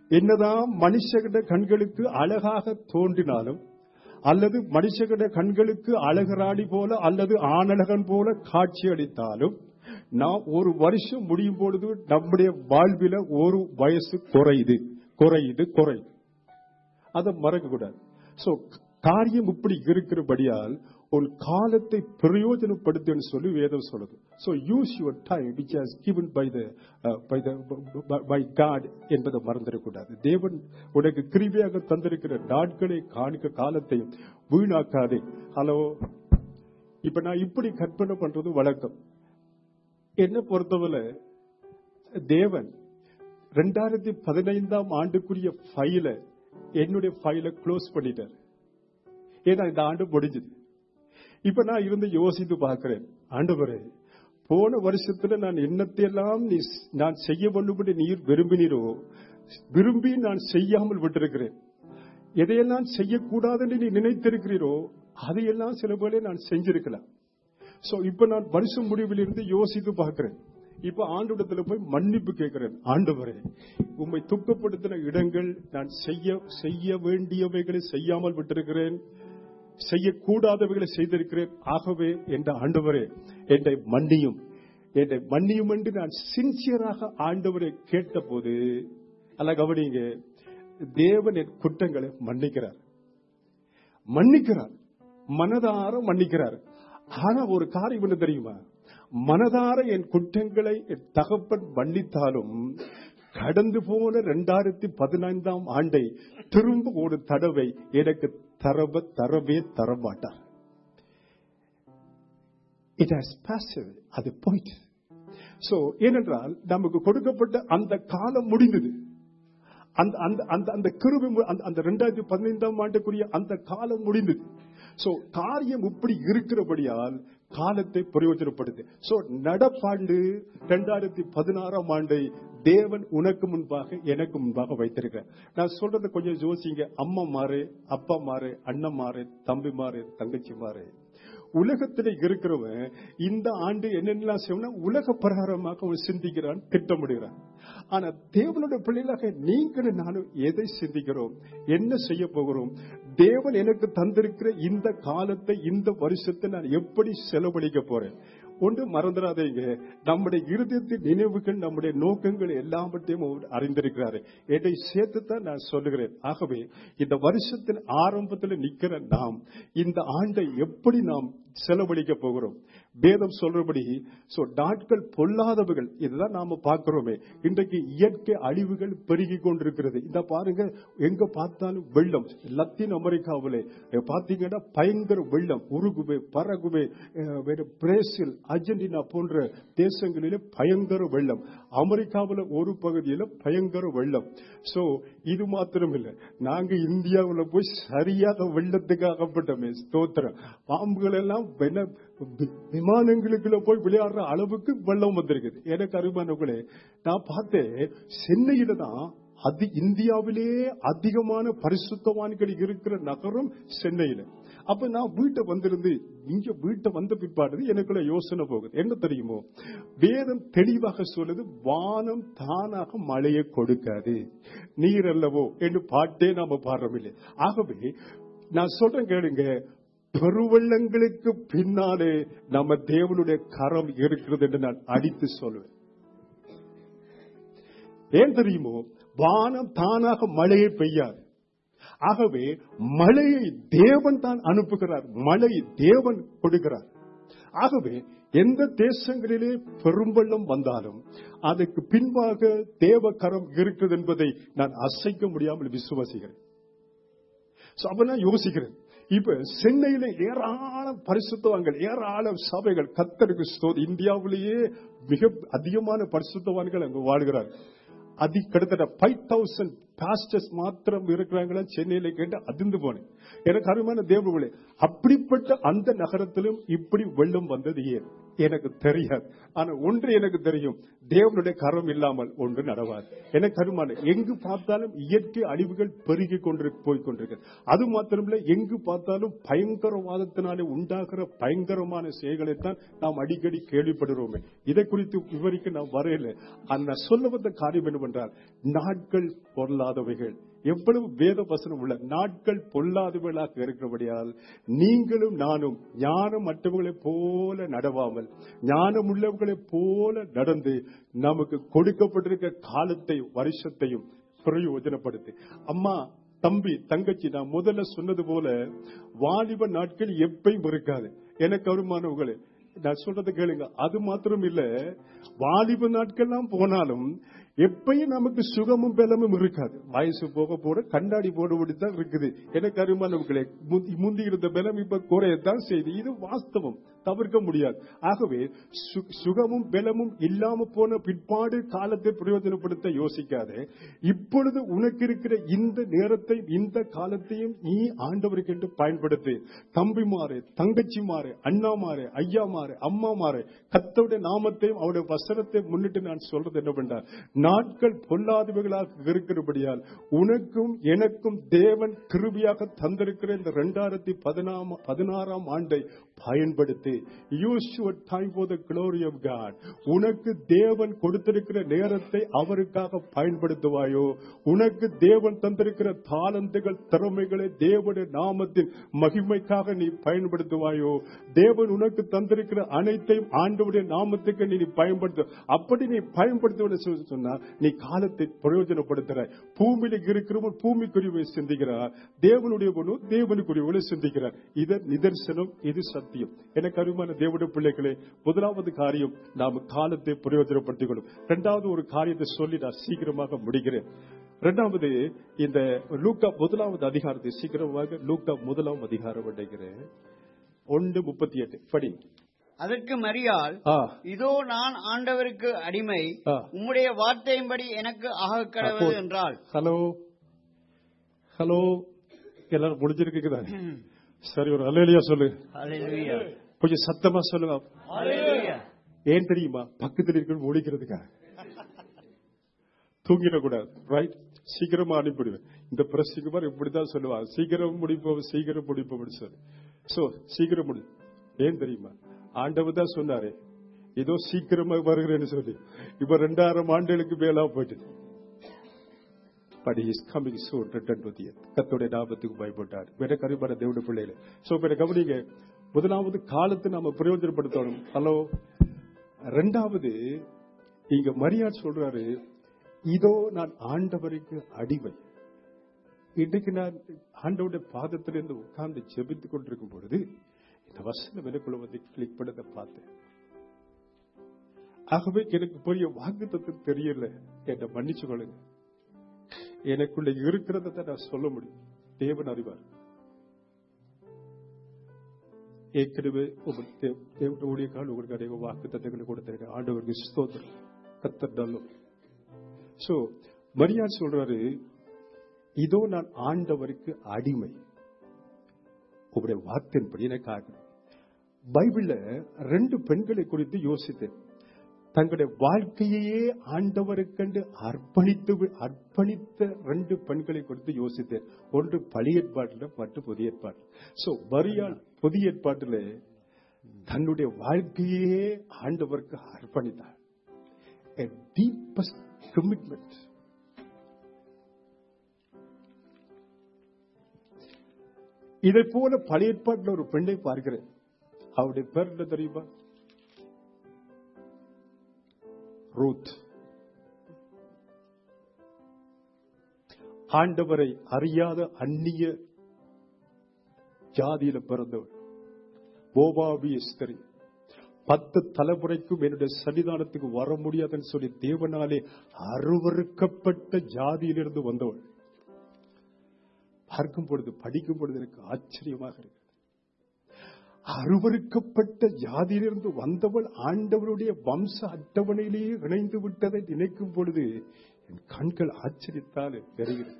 என்னதான் மனுஷகிட கண்களுக்கு அழகாக தோன்றினாலும் அல்லது மனுஷகிட கண்களுக்கு அழகராணி போல அல்லது ஆணழகன் போல காட்சி அளித்தாலும் நாம் ஒரு வருஷம் முடியும் பொழுது நம்முடைய வாழ்வில ஒரு வயசு குறையுது குறையுது குறையுது அதை மறக்க கூடாது சோ காரியம் இப்படி இருக்கிறபடியால் உன் காலத்தை பிரயோஜனப்படுத்துன்னு சொல்லி வேதம் சொல்லுது so use your time which has given by the by the by God என்பதை மறந்துடக்கூடாது தேவன் உனக்கு கிருபியாக தந்திருக்கிற நாட்களை காணிக்க காலத்தையும் வீணாக்காதே ஹலோ இப்ப நான் இப்படி கற்பனை பண்றது வழக்கம் என்ன பொறுத்தவரை தேவன் ரெண்டாயிரத்தி பதினைந்தாம் ஆண்டுக்குரிய ஃபைல என்னுடைய ஃபைல க்ளோஸ் பண்ணிட்டார் ஏன்னா இந்த ஆண்டு முடிஞ்சது இப்ப நான் இருந்து யோசித்து பார்க்கிறேன் ஆண்டவரே போன வருஷத்துல நான் என்னத்தையெல்லாம் நீ நான் செய்ய கொள்ளும்படி நீர் விரும்பினீரோ விரும்பி நான் செய்யாமல் விட்டிருக்கிறேன் எதையெல்லாம் செய்யக்கூடாதுன்னு நீ நினைத்திருக்கிறீரோ அதையெல்லாம் சில வேளை நான் செஞ்சிருக்கலாம் சோ இப்ப நான் வருஷம் முடிவில் இருந்து யோசித்து பார்க்கிறேன் இப்ப ஆண்டோடத்துல போய் மன்னிப்பு கேட்கிறேன் ஆண்டவரே உம்மை துக்கப்படுத்தின இடங்கள் நான் செய்ய செய்ய வேண்டியவைகளை செய்யாமல் விட்டிருக்கிறேன் செய்யக்கூடாதவைகளை செய்திருக்கிறேன் ஆகவே என்ற ஆண்டவரே என்னை மன்னியும் என்னை மன்னியும் என்று நான் சின்சியராக ஆண்டவரை கேட்டபோது அல்ல கவனிங்க தேவன் என் குற்றங்களை மன்னிக்கிறார் மன்னிக்கிறார் மனதார மன்னிக்கிறார் ஆனா ஒரு காரியம் என்ன தெரியுமா மனதார என் குற்றங்களை என் தகப்பன் மன்னித்தாலும் கடந்து போன ரெண்டாயிரத்தி பதினைந்தாம் ஆண்டை திரும்ப ஒரு தடவை எனக்கு தரவ தரவே தரமாட்டார் இட் ஹாஸ் பாசிவ் அது போயிட்டு சோ ஏனென்றால் நமக்கு கொடுக்கப்பட்ட அந்த காலம் முடிந்தது அந்த அந்த அந்த அந்த கிருபை மு- அந்த அந்த ரெண்டாயிரத்தி பதினைந்தாம் ஆண்டுக்குரிய அந்த காலம் முடிந்தது சோ காரியம் இப்படி இருக்கிறபடியால் காலத்தை பிரயோஜனப்படுது சோ நடப்பாண்டு ரெண்டாயிரத்தி பதினாறாம் ஆண்டை தேவன் உனக்கு முன்பாக எனக்கு முன்பாக வைத்திருக்கிறார் நான் சொல்றதை கொஞ்சம் யோசிங்க அம்மா மாறு அப்பா மாறு அண்ணன் மாறு தம்பி மாறு தங்கச்சி மாறு உலகத்தில் இருக்கிறவன் இந்த ஆண்டு என்னென்னலாம் செய்யணும் உலக பிரகாரமாக அவன் சிந்திக்கிறான் திட்டமிடுகிறான் ஆனா தேவனுடைய பிள்ளைகளாக நீங்களும் நானும் எதை சிந்திக்கிறோம் என்ன செய்ய போகிறோம் தேவன் எனக்கு தந்திருக்கிற இந்த காலத்தை இந்த வருஷத்தை நான் எப்படி செலவழிக்க போறேன் ஒன்று மறந்துடாதீங்க நம்முடைய இருதயத்தின் நினைவுகள் நம்முடைய நோக்கங்கள் எல்லாவற்றையும் அவர் அறிந்திருக்கிறாரு என்னை சேர்த்து தான் நான் சொல்லுகிறேன் ஆகவே இந்த வருஷத்தின் ஆரம்பத்தில் நிக்கிற நாம் இந்த ஆண்டை எப்படி நாம் செலவழிக்க போகிறோம் வேதம் சொல்றபடி சோ நாட்கள் பொல்லாதவர்கள் இதுதான் நாம பார்க்கிறோமே இன்றைக்கு இயற்கை அழிவுகள் பெருகி கொண்டிருக்கிறது இந்த பாருங்க எங்க பார்த்தாலும் வெள்ளம் லத்தீன் அமெரிக்காவிலே அஹ், பாத்தீங்கன்னா பயங்கர வெள்ளம் உருகுவே பரகுவே அஹ், வேற பிரேசில் அர்ஜென்டினா போன்ற தேசங்களிலே பயங்கர வெள்ளம் அமெரிக்காவில் ஒரு பகுதியில பயங்கர வெள்ளம் சோ இது மாத்திரம் இல்ல நாங்க இந்தியாவுல போய் சரியாக வெள்ளத்துக்கு அகப்பட்டோமே ஸ்தோத்திரம் பாம்புகள் எல்லாம் வென- வி- விமானங்களுக்குள்ள போய் விளையாடுற அளவுக்கு வெள்ளம் வந்திருக்குது எனக்கு அருமானவர்களே நான் பார்த்தேன் சென்னையில தான் அதி இந்தியாவிலேயே அதிகமான பரிசுத்தவான்கள் இருக்கிற நகரம் சென்னையில அப்ப நான் வீட்டை வந்திருந்து இங்க வீட்டை வந்த பிற்பாடு எனக்குள்ள யோசனை போகுது என்ன தெரியுமோ வேதம் தெளிவாக சொல்லுது வானம் தானாக மழையை கொடுக்காது நீர் அல்லவோ என்று பாட்டே நாம பாடுறோமில்லை ஆகவே நான் சொல்றேன் கேளுங்க பெருவெள்ளங்களுக்கு பின்னாலே நம்ம தேவனுடைய கரம் இருக்கிறது என்று நான் அடித்து சொல்லுவேன் ஏன் தெரியுமோ வானம் தானாக மழையை பெய்யாது ஆகவே மழையை தேவன் தான் அனுப்புகிறார் மழை தேவன் கொடுக்கிறார் ஆகவே எந்த தேசங்களிலே பெரும்பள்ளம் வந்தாலும் அதுக்கு பின்பாக தேவ கரம் இருக்கிறது என்பதை நான் அசைக்க முடியாமல் விசுவாசிக்கிறேன் So, அப்ப நான் யோசிக்கிறேன் இப்ப சென்னையில ஏராளம் பரிசுத்தவான்கள் ஏராளம் சபைகள் கத்தருக்கு ஸ்தோத்திரம். இந்தியாவிலேயே மிக அதிகமான பரிசுத்தவான்கள் அங்கு வாழ்கிறார்கள் அதி கிட்டத்தட்ட ஃபைவ் தௌசண்ட் பாஸ்டர்ஸ் மாத்திரம் இருக்கிறாங்களா சென்னையில கேட்டு அதிர்ந்து போனேன் எனக்கு அருமையான தேவர்களே அப்படிப்பட்ட அந்த நகரத்திலும் இப்படி வெள்ளம் வந்தது ஏன் எனக்கு தெரியாது ஆனா ஒன்று எனக்கு தெரியும் தேவனுடைய கரம் இல்லாமல் ஒன்று நடவாது எனக்கு அருமான எங்கு பார்த்தாலும் இயற்கை அழிவுகள் பெருகி கொண்டு போய் கொண்டிருக்கு அது மாத்திரமில்ல எங்கு பார்த்தாலும் பயங்கரவாதத்தினாலே உண்டாகிற பயங்கரமான செயல்களைத்தான் நாம் அடிக்கடி கேள்விப்படுகிறோமே இதை குறித்து விவரிக்க நாம் வரையில அந்த சொல்ல வந்த காரியம் என்னவென்றால் நாட்கள் பொருளாத பொல்லாதவைகள் எவ்வளவு வேத வசனம் உள்ள நாட்கள் பொல்லாதவைகளாக இருக்கிறபடியால் நீங்களும் நானும் ஞானம் மற்றவர்களைப் போல நடவாமல் ஞானம் உள்ளவர்களைப் போல நடந்து நமக்கு கொடுக்கப்பட்டிருக்க காலத்தை வருஷத்தையும் பிரயோஜனப்படுத்து அம்மா தம்பி தங்கச்சி நான் முதல்ல சொன்னது போல வாலிப நாட்கள் எப்பயும் இருக்காது எனக்கு வருமானவங்களே நான் சொல்றதை கேளுங்க அது மாத்திரம் இல்ல வாலிப நாட்கள்லாம் போனாலும் எப்பயும் நமக்கு சுகமும் பலமும் இருக்காது வயசு போக போட கண்ணாடி போடுபடி தான் இருக்குது எனக்கு அருமானவர்களே முந்தி- முந்தி இருந்த பலம் இப்ப குறையத்தான் செய்து இது வாஸ்தவம் தவிர்க்க முடியாது ஆகவே சு- சுகமும் பலமும் இல்லாம போன பிற்பாடு காலத்தை பிரயோஜனப்படுத்த யோசிக்காதே இப்பொழுது உனக்கு இருக்கிற இந்த நேரத்தை இந்த காலத்தையும் நீ ஆண்டவருக்கு என்று பயன்படுத்து தம்பிமாறு தங்கச்சிமாறு அண்ணாமாறு ஐயாமாறு அம்மாமாறு கத்தோட நாமத்தையும் அவருடைய வசனத்தை முன்னிட்டு நான் சொல்றது என்ன பண்ணார் நாட்கள் பொல்லாதவைகளாக இருக்கிறபடியால் உனக்கும் எனக்கும் தேவன் கிருபியாக தந்திருக்கிற இந்த இரண்டாயிரத்தி பதினாம் பதினாறாம் ஆண்டை பயன்படுத்தி use your time for the glory of God உனக்கு தேவன் கொடுத்திருக்கிற நேரத்தை அவருக்காக பயன்படுத்துவாயோ உனக்கு தேவன் தந்திருக்கிற தாளந்துகள் திறமைகளை தேவனுடைய நாமத்தின் மகிமைக்காக நீ பயன்படுத்துவாயோ தேவன் உனக்கு தந்திருக்கிற அனைத்தையும் ஆண்டவருடைய நாமத்துக்கு நீ பயன்படுத்த அப்படி நீ பயன்படுத்துவதை சொ- சொன்னா நீ காலத்தை பிரயோஜனப்படுத்துறாய் பூமியில இருக்கிறவன் பூமிக்குரியவை சிந்திக்கிறார் தேவனுடைய பொண்ணு தேவனுக்குரியவனை சிந்திக்கிறார் இது நிதர்சனம் இது சத்தியம் எனக்கு அருமையான தேவனுடைய பிள்ளைகளே முதலாவது காரியம் நாம் காலத்தை பிரயோஜனப்படுத்திக் கொள்ளும் இரண்டாவது ஒரு காரியத்தை சொல்லி நான் சீக்கிரமாக முடிக்கிறேன் இரண்டாவது இந்த லூக்கா முதலாவது அதிகாரத்தை சீக்கிரமாக லூக்கா முதலாம் அதிகாரம் அடைகிறேன் ஒன்று முப்பத்தி எட்டு படி அதற்கு மரியாள் ஆ இதோ நான் ஆண்டவருக்கு அடிமை ஆ. உம்முடைய வார்த்தையின்படி எனக்கு ஆக கடவுள் அப்போ- என்றாள் ஹலோ ஹலோ எல்லாரும் முடிஞ்சிருக்குதா சரி ஒரு அலையிலையா சொல்லு ஹalleluya கொஞ்சம் சத்தமா சொல்லுங்க ஹalleluya ஏன் தெரியுமா பக்கத்தில் இருக்கிற முடிக்கிறதுக்கா தூங்கிடக்கூடாது ரைட் சீக்கிரமா அனுப்பிடுவேன் இந்த பிரசிக்கு மாதிரி இப்படிதான் சொல்லுவாங்க சீக்கிரம் முடிப்போம் சீக்கிரம் முடிப்போம் சொல்லி சோ சீக்கிரம் முடி ஏன் தெரியுமா ஆண்டவர் தான் சொன்னாரு ஏதோ சீக்கிரமா வருகிறேன்னு சொல்லி இப்ப ரெண்டாயிரம் ஆண்டுகளுக்கு மேலா போயிட்டு but is coming soon return to their கத்தோடைய நாமத்துக்கு பயப்பட்டார் வேற கருமான தேவனுடைய பிள்ளைகளே சோ இப்ப கவனிங்க முதலாவது காலத்தை நாம பிரயோஜனப்படுத்தணும் ஹலோ ரெண்டாவது இங்க மரியாதை சொல்றாரு இதோ நான் ஆண்டவருக்கு அடிமை இன்றைக்கு நான் ஆண்டவருடைய பாதத்திலிருந்து உட்கார்ந்து ஜெபித்துக் கொண்டிருக்கும் பொழுது இந்த வசனம் எனக்குள்ள வந்து கிளிக் பண்ணதை பார்த்தேன் ஆகவே எனக்கு பெரிய வாக்குத்தத்தை தெரியல என்னை மன்னிச்சு கொள்ளுங்க எனக்குள்ள இருக்கிறத தான் நான் சொல்ல முடியும் தேவன் அறிவார் ஏற்கனவே உங்கள் தேவ- தேவனுடைய ஊழியக்கால் உங்களுக்கு அநேக வாக்கு தத்தங்களை கொடுத்திருக்க ஆண்டவருக்கு ஸ்தோத்திரம் கத்தர் நல்லோம் சோ மரியாதை சொல்றாரு இதோ நான் ஆண்டவருக்கு அடிமை உங்களுடைய வார்த்தையின்படி எனக்கு ஆகணும் பைபிள்ல ரெண்டு பெண்களை குறித்து யோசித்தேன் தங்களுடைய வாழ்க்கையையே ஆண்டவருக்கென்று அர்ப்பணித்து அர்ப்பணித்த ரெண்டு பெண்களை குறித்து யோசித்தேன் ஒன்று பழைய ஏற்பாட்டில் மற்றும் புதிய ஏற்பாடு சோ மரியாள் புதிய ஏற்பாட்டில் தன்னுடைய வாழ்க்கையே ஆண்டவருக்கு அர்ப்பணித்தார் a deepest commitment இதை போல பழைய ஏற்பாட்டில் ஒரு பெண்ணை பார்க்கிறேன் அவருடைய பேர் என்ன தெரியுமா ரூத் ஆண்டவரை அறியாத அந்நிய ஜாதியில பிறந்தவர் போபாபி ஸ்திரி பத்து தலைமுறைக்கும் என்னுடைய சன்னிதானத்துக்கு வர முடியாதுன்னு சொல்லி தேவனாலே அருவறுக்கப்பட்ட ஜாதியிலிருந்து வந்தவள் பார்க்கும் பொழுது படிக்கும் பொழுது எனக்கு ஆச்சரியமாக இருக்கு அருவறுக்கப்பட்ட ஜாதியிலிருந்து வந்தவள் ஆண்டவருடைய வம்ச அட்டவணையிலேயே இணைந்து விட்டதை நினைக்கும் பொழுது என் கண்கள் ஆச்சரியத்தால் பெறுகிறது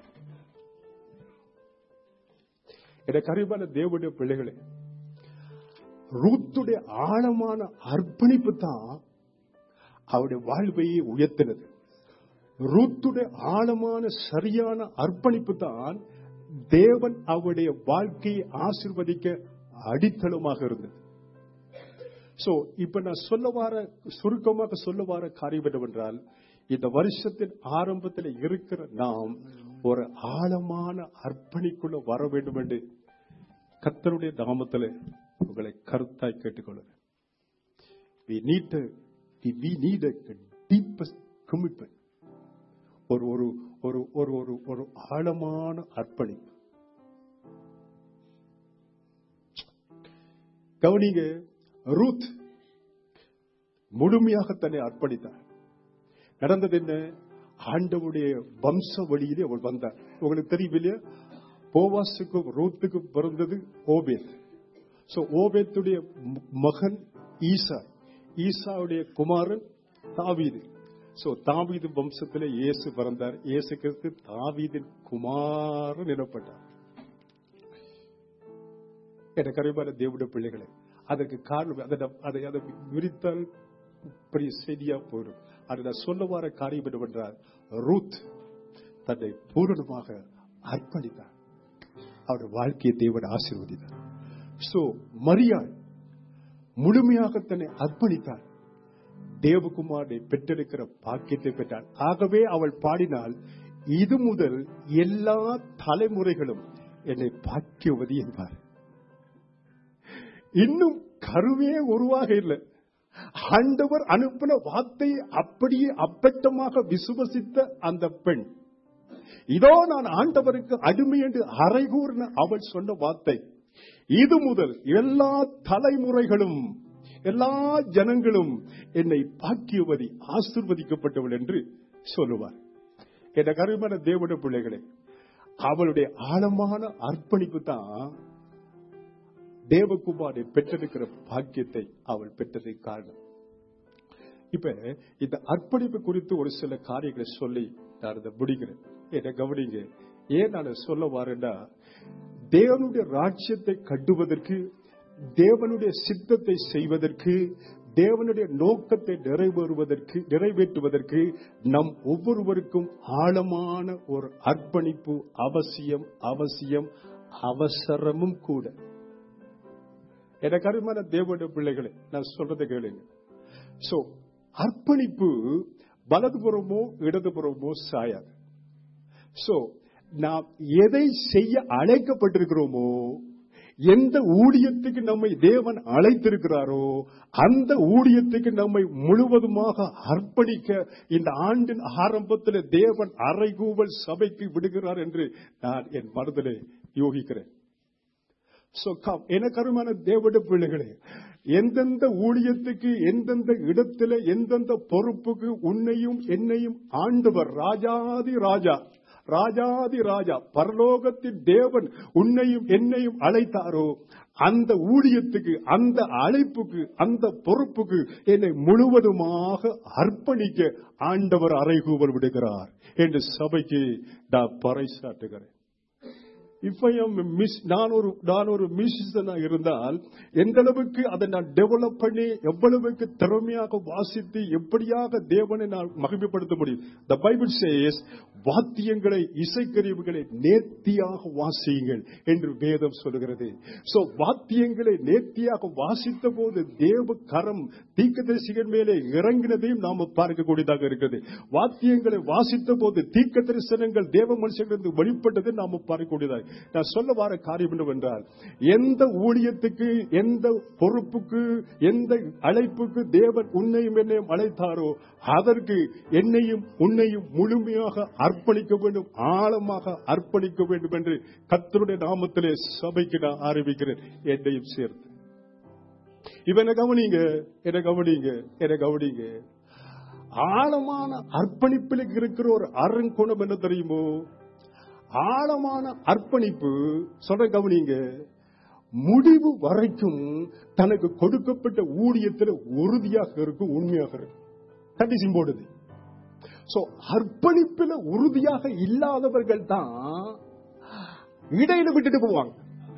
எனக்கு அறிவான தேவனுடைய பிள்ளைகளே ரூத்துடைய ஆழமான அர்ப்பணிப்பு தான் அவருடைய வாழ்வையை உயர்த்தினது ரூத்துடைய ஆழமான சரியான அர்ப்பணிப்பு தான் தேவன் அவருடைய வாழ்க்கையை ஆசிர்வதிக்க அடித்தளமாக இருந்தது சோ இப்ப நான் சொல்ல வார சுருக்கமாக சொல்ல வார காரியம் என்னவென்றால் இந்த வருஷத்தின் ஆரம்பத்தில் இருக்கிற நாம் ஒரு ஆழமான அர்ப்பணிக்குள்ள வர வேண்டும் என்று கத்தருடைய நாமத்தில் உங்களை கருத்தாய் கேட்டுக்கொள்ளுங்க we need a, we need a deepest commitment ஒரு ஒரு ஒரு ஒரு ஒரு ஒரு ஆழமான அர்ப்பணிப்பு கவனிங்க ரூத் முழுமையாக தன்னை அர்ப்பணித்தார் நடந்தது என்ன ஆண்டவுடைய வம்ச வழியிலே அவள் வந்தார் உங்களுக்கு தெரியும் இல்லையா போவாசுக்கும் ரூத்துக்கும் பிறந்தது ஓபேத் சோ ஓபேத்துடைய ம- மகன் ஈசா ஈசாவுடைய குமாரன் தாவீது சோ தாவீது வம்சத்திலே இயேசு பிறந்தார் இயேசு கிறிஸ்து தாவீதின் குமாரன் எனப்பட்டார் எனக்கு அறிவான தேவனுடைய பிள்ளைகளே அதற்கு காரணம் அதை நாம்- அதை அதை விரித்தால் பெரிய செய்தியா போயிடும் அதை நான் சொல்ல வர காரியம் என்னவென்றால் ரூத் தன்னை பூரணமாக அர்ப்பணித்தார் அவருடைய வாழ்க்கையை தேவன் ஆசீர்வதித்தார் சோ மரியாள் முழுமையாக தன்னை அர்ப்பணித்தார் தேவகுமாரை பெற்றெடுக்கிற பாக்கியத்தை பெற்றாள் ஆகவே அவள் பாடினால் இது முதல் எல்லா தலைமுறைகளும் என்னை பாக்கியவதி என்பார் இன்னும் கருவே உருவாக இல்லை ஆண்டவர் அனுப்பின வார்த்தையை அப்படியே அப்பட்டமாக விசுவசித்த அந்த பெண் இதோ நான் ஆண்டவருக்கு அடிமை என்று அரைகூர்ன அவள் சொன்ன வார்த்தை இது முதல் எல்லா தலைமுறைகளும் எல்லா ஜனங்களும் என்னை பாக்கியவதி ஆசிர்வதிக்கப்பட்டவள் என்று சொல்லுவார் என்ற கருமான தேவனுடைய பிள்ளைகளே அவளுடைய ஆழமான அர்ப்பணிப்பு தான் தேவகுமாரை பெற்றெடுக்கிற பாக்கியத்தை அவள் பெற்றதை காரணம் இப்ப இந்த அர்ப்பணிப்பு குறித்து ஒரு சில காரியங்களை சொல்லி நான் அதை முடிக்கிறேன் என்ன கவனிங்க ஏன் நான் சொல்ல வரேன்னா தேவனுடைய ராஜ்யத்தை கட்டுவதற்கு தேவனுடைய சித்தத்தை செய்வதற்கு தேவனுடைய நோக்கத்தை நிறைவேறுவதற்கு நிறைவேற்றுவதற்கு நம் ஒவ்வொருவருக்கும் ஆழமான ஒரு அர்ப்பணிப்பு அவசியம் அவசியம் அவசரமும் கூட எனக்கு அருமையான தேவனுடைய பிள்ளைகளே நான் சொல்றதை கேளுங்க சோ அர்ப்பணிப்பு வலதுபுறமோ இடதுபுறமோ சாயாது சோ நாம் எதை செய்ய அழைக்கப்பட்டிருக்கிறோமோ எந்த ஊழியத்துக்கு நம்மை தேவன் அழைத்திருக்கிறாரோ அந்த ஊழியத்துக்கு நம்மை முழுவதுமாக அர்ப்பணிக்க இந்த ஆண்டின் ஆரம்பத்தில் தேவன் அறைகூவல் சபைக்கு விடுகிறார் என்று நான் என் மனதிலே யோகிக்கிறேன் So come. எனக்கு அருமையான தேவட பிள்ளைகளே எந்தெந்த ஊழியத்துக்கு எந்தெந்த இடத்துல எந்தெந்த பொறுப்புக்கு உன்னையும் என்னையும் ஆண்டவர் ராஜாதி ராஜா ராஜாதி ராஜா பரலோகத்தின் தேவன் உன்னையும் என்னையும் அழைத்தாரோ அந்த ஊழியத்துக்கு அந்த அழைப்புக்கு அந்த பொறுப்புக்கு என்னை முழுவதுமாக அர்ப்பணிக்க ஆண்டவர் அறைகூவல் விடுகிறார் என்று சபைக்கு நான் பறைசாட்டுகிறேன் இப்ப மிஸ் நான் ஒரு நான் ஒரு மியூசிஷனா இருந்தால் எந்த அளவுக்கு அதை நான் டெவலப் பண்ணி எவ்வளவுக்கு திறமையாக வாசித்து எப்படியாக தேவனை நான் மகிமைப்படுத்த முடியும் த பைபிள் சேஸ் வாத்தியங்களை இசைக்கருவிகளை நேர்த்தியாக வாசியுங்கள் என்று வேதம் சொல்லுகிறது சோ வாத்தியங்களை நேர்த்தியாக வாசித்த போது தேவ கரம் தீக்கதரிசிகள் மேலே இறங்கினதையும் நாம பார்க்கக்கூடியதாக இருக்கிறது வாத்தியங்களை வாசித்த போது தீக்க தரிசனங்கள் தேவ மனுஷங்களிருந்து வெளிப்பட்டதை நாம பார்க்கக்கூடியதாக நான் சொல்ல வர காரியம் என்னவென்றால் எந்த ஊழியத்துக்கு எந்த பொறுப்புக்கு எந்த அழைப்புக்கு தேவன் உன்னையும் என்னையும் அழைத்தாரோ அதற்கு என்னையும் உன்னையும் முழுமையாக அர்ப்பணிக்க வேண்டும் ஆழமாக அர்ப்பணிக்க வேண்டும் என்று கத்தருடைய நாமத்திலே சபைக்கு நான் ஆரம்பிக்கிறேன் என்னையும் சேர்த்து இவனை கவனிங்க என கவனிங்க என கவனிங்க ஆழமான அர்ப்பணிப்பில் இருக்கிற ஒரு அருங்குணம் என்ன தெரியுமோ ஆழமான அர்ப்பணிப்பு சொல்ற கவனிங்க முடிவு வரைக்கும் தனக்கு கொடுக்கப்பட்ட ஊழியத்தில் உறுதியாக இருக்கும் உண்மையாக இருக்கும் தட் இஸ் இம்போர்ட்டது சோ அர்ப்பணிப்பில் உறுதியாக இல்லாதவர்கள் தான் இடையில விட்டுட்டு போவாங்க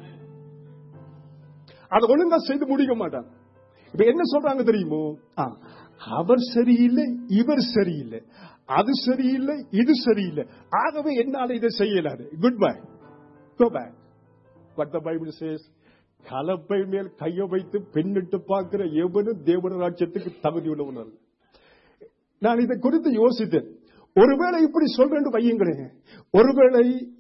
அதை ஒழுங்கா செய்து முடிக்க மாட்டாங்க இப்ப என்ன சொல்றாங்க தெரியுமோ ஆ, அவர் சரியில்லை இவர் சரியில்லை அது சரியில்லை இது சரியில்லை ஆகவே என்னால இதை செய்யலாது goodbye go back but the Bible says கலப்பை மேல் கையை வைத்து பெண்ணிட்டு பார்க்கிற எவனும் தேவன ராஜ்யத்துக்கு தகுதி உள்ளவன் அல்ல நான் இதை குறித்து யோசித்தேன் ஒருவேளை இப்படி சொல்றேன் வையுங்களேன் ஒருவேளை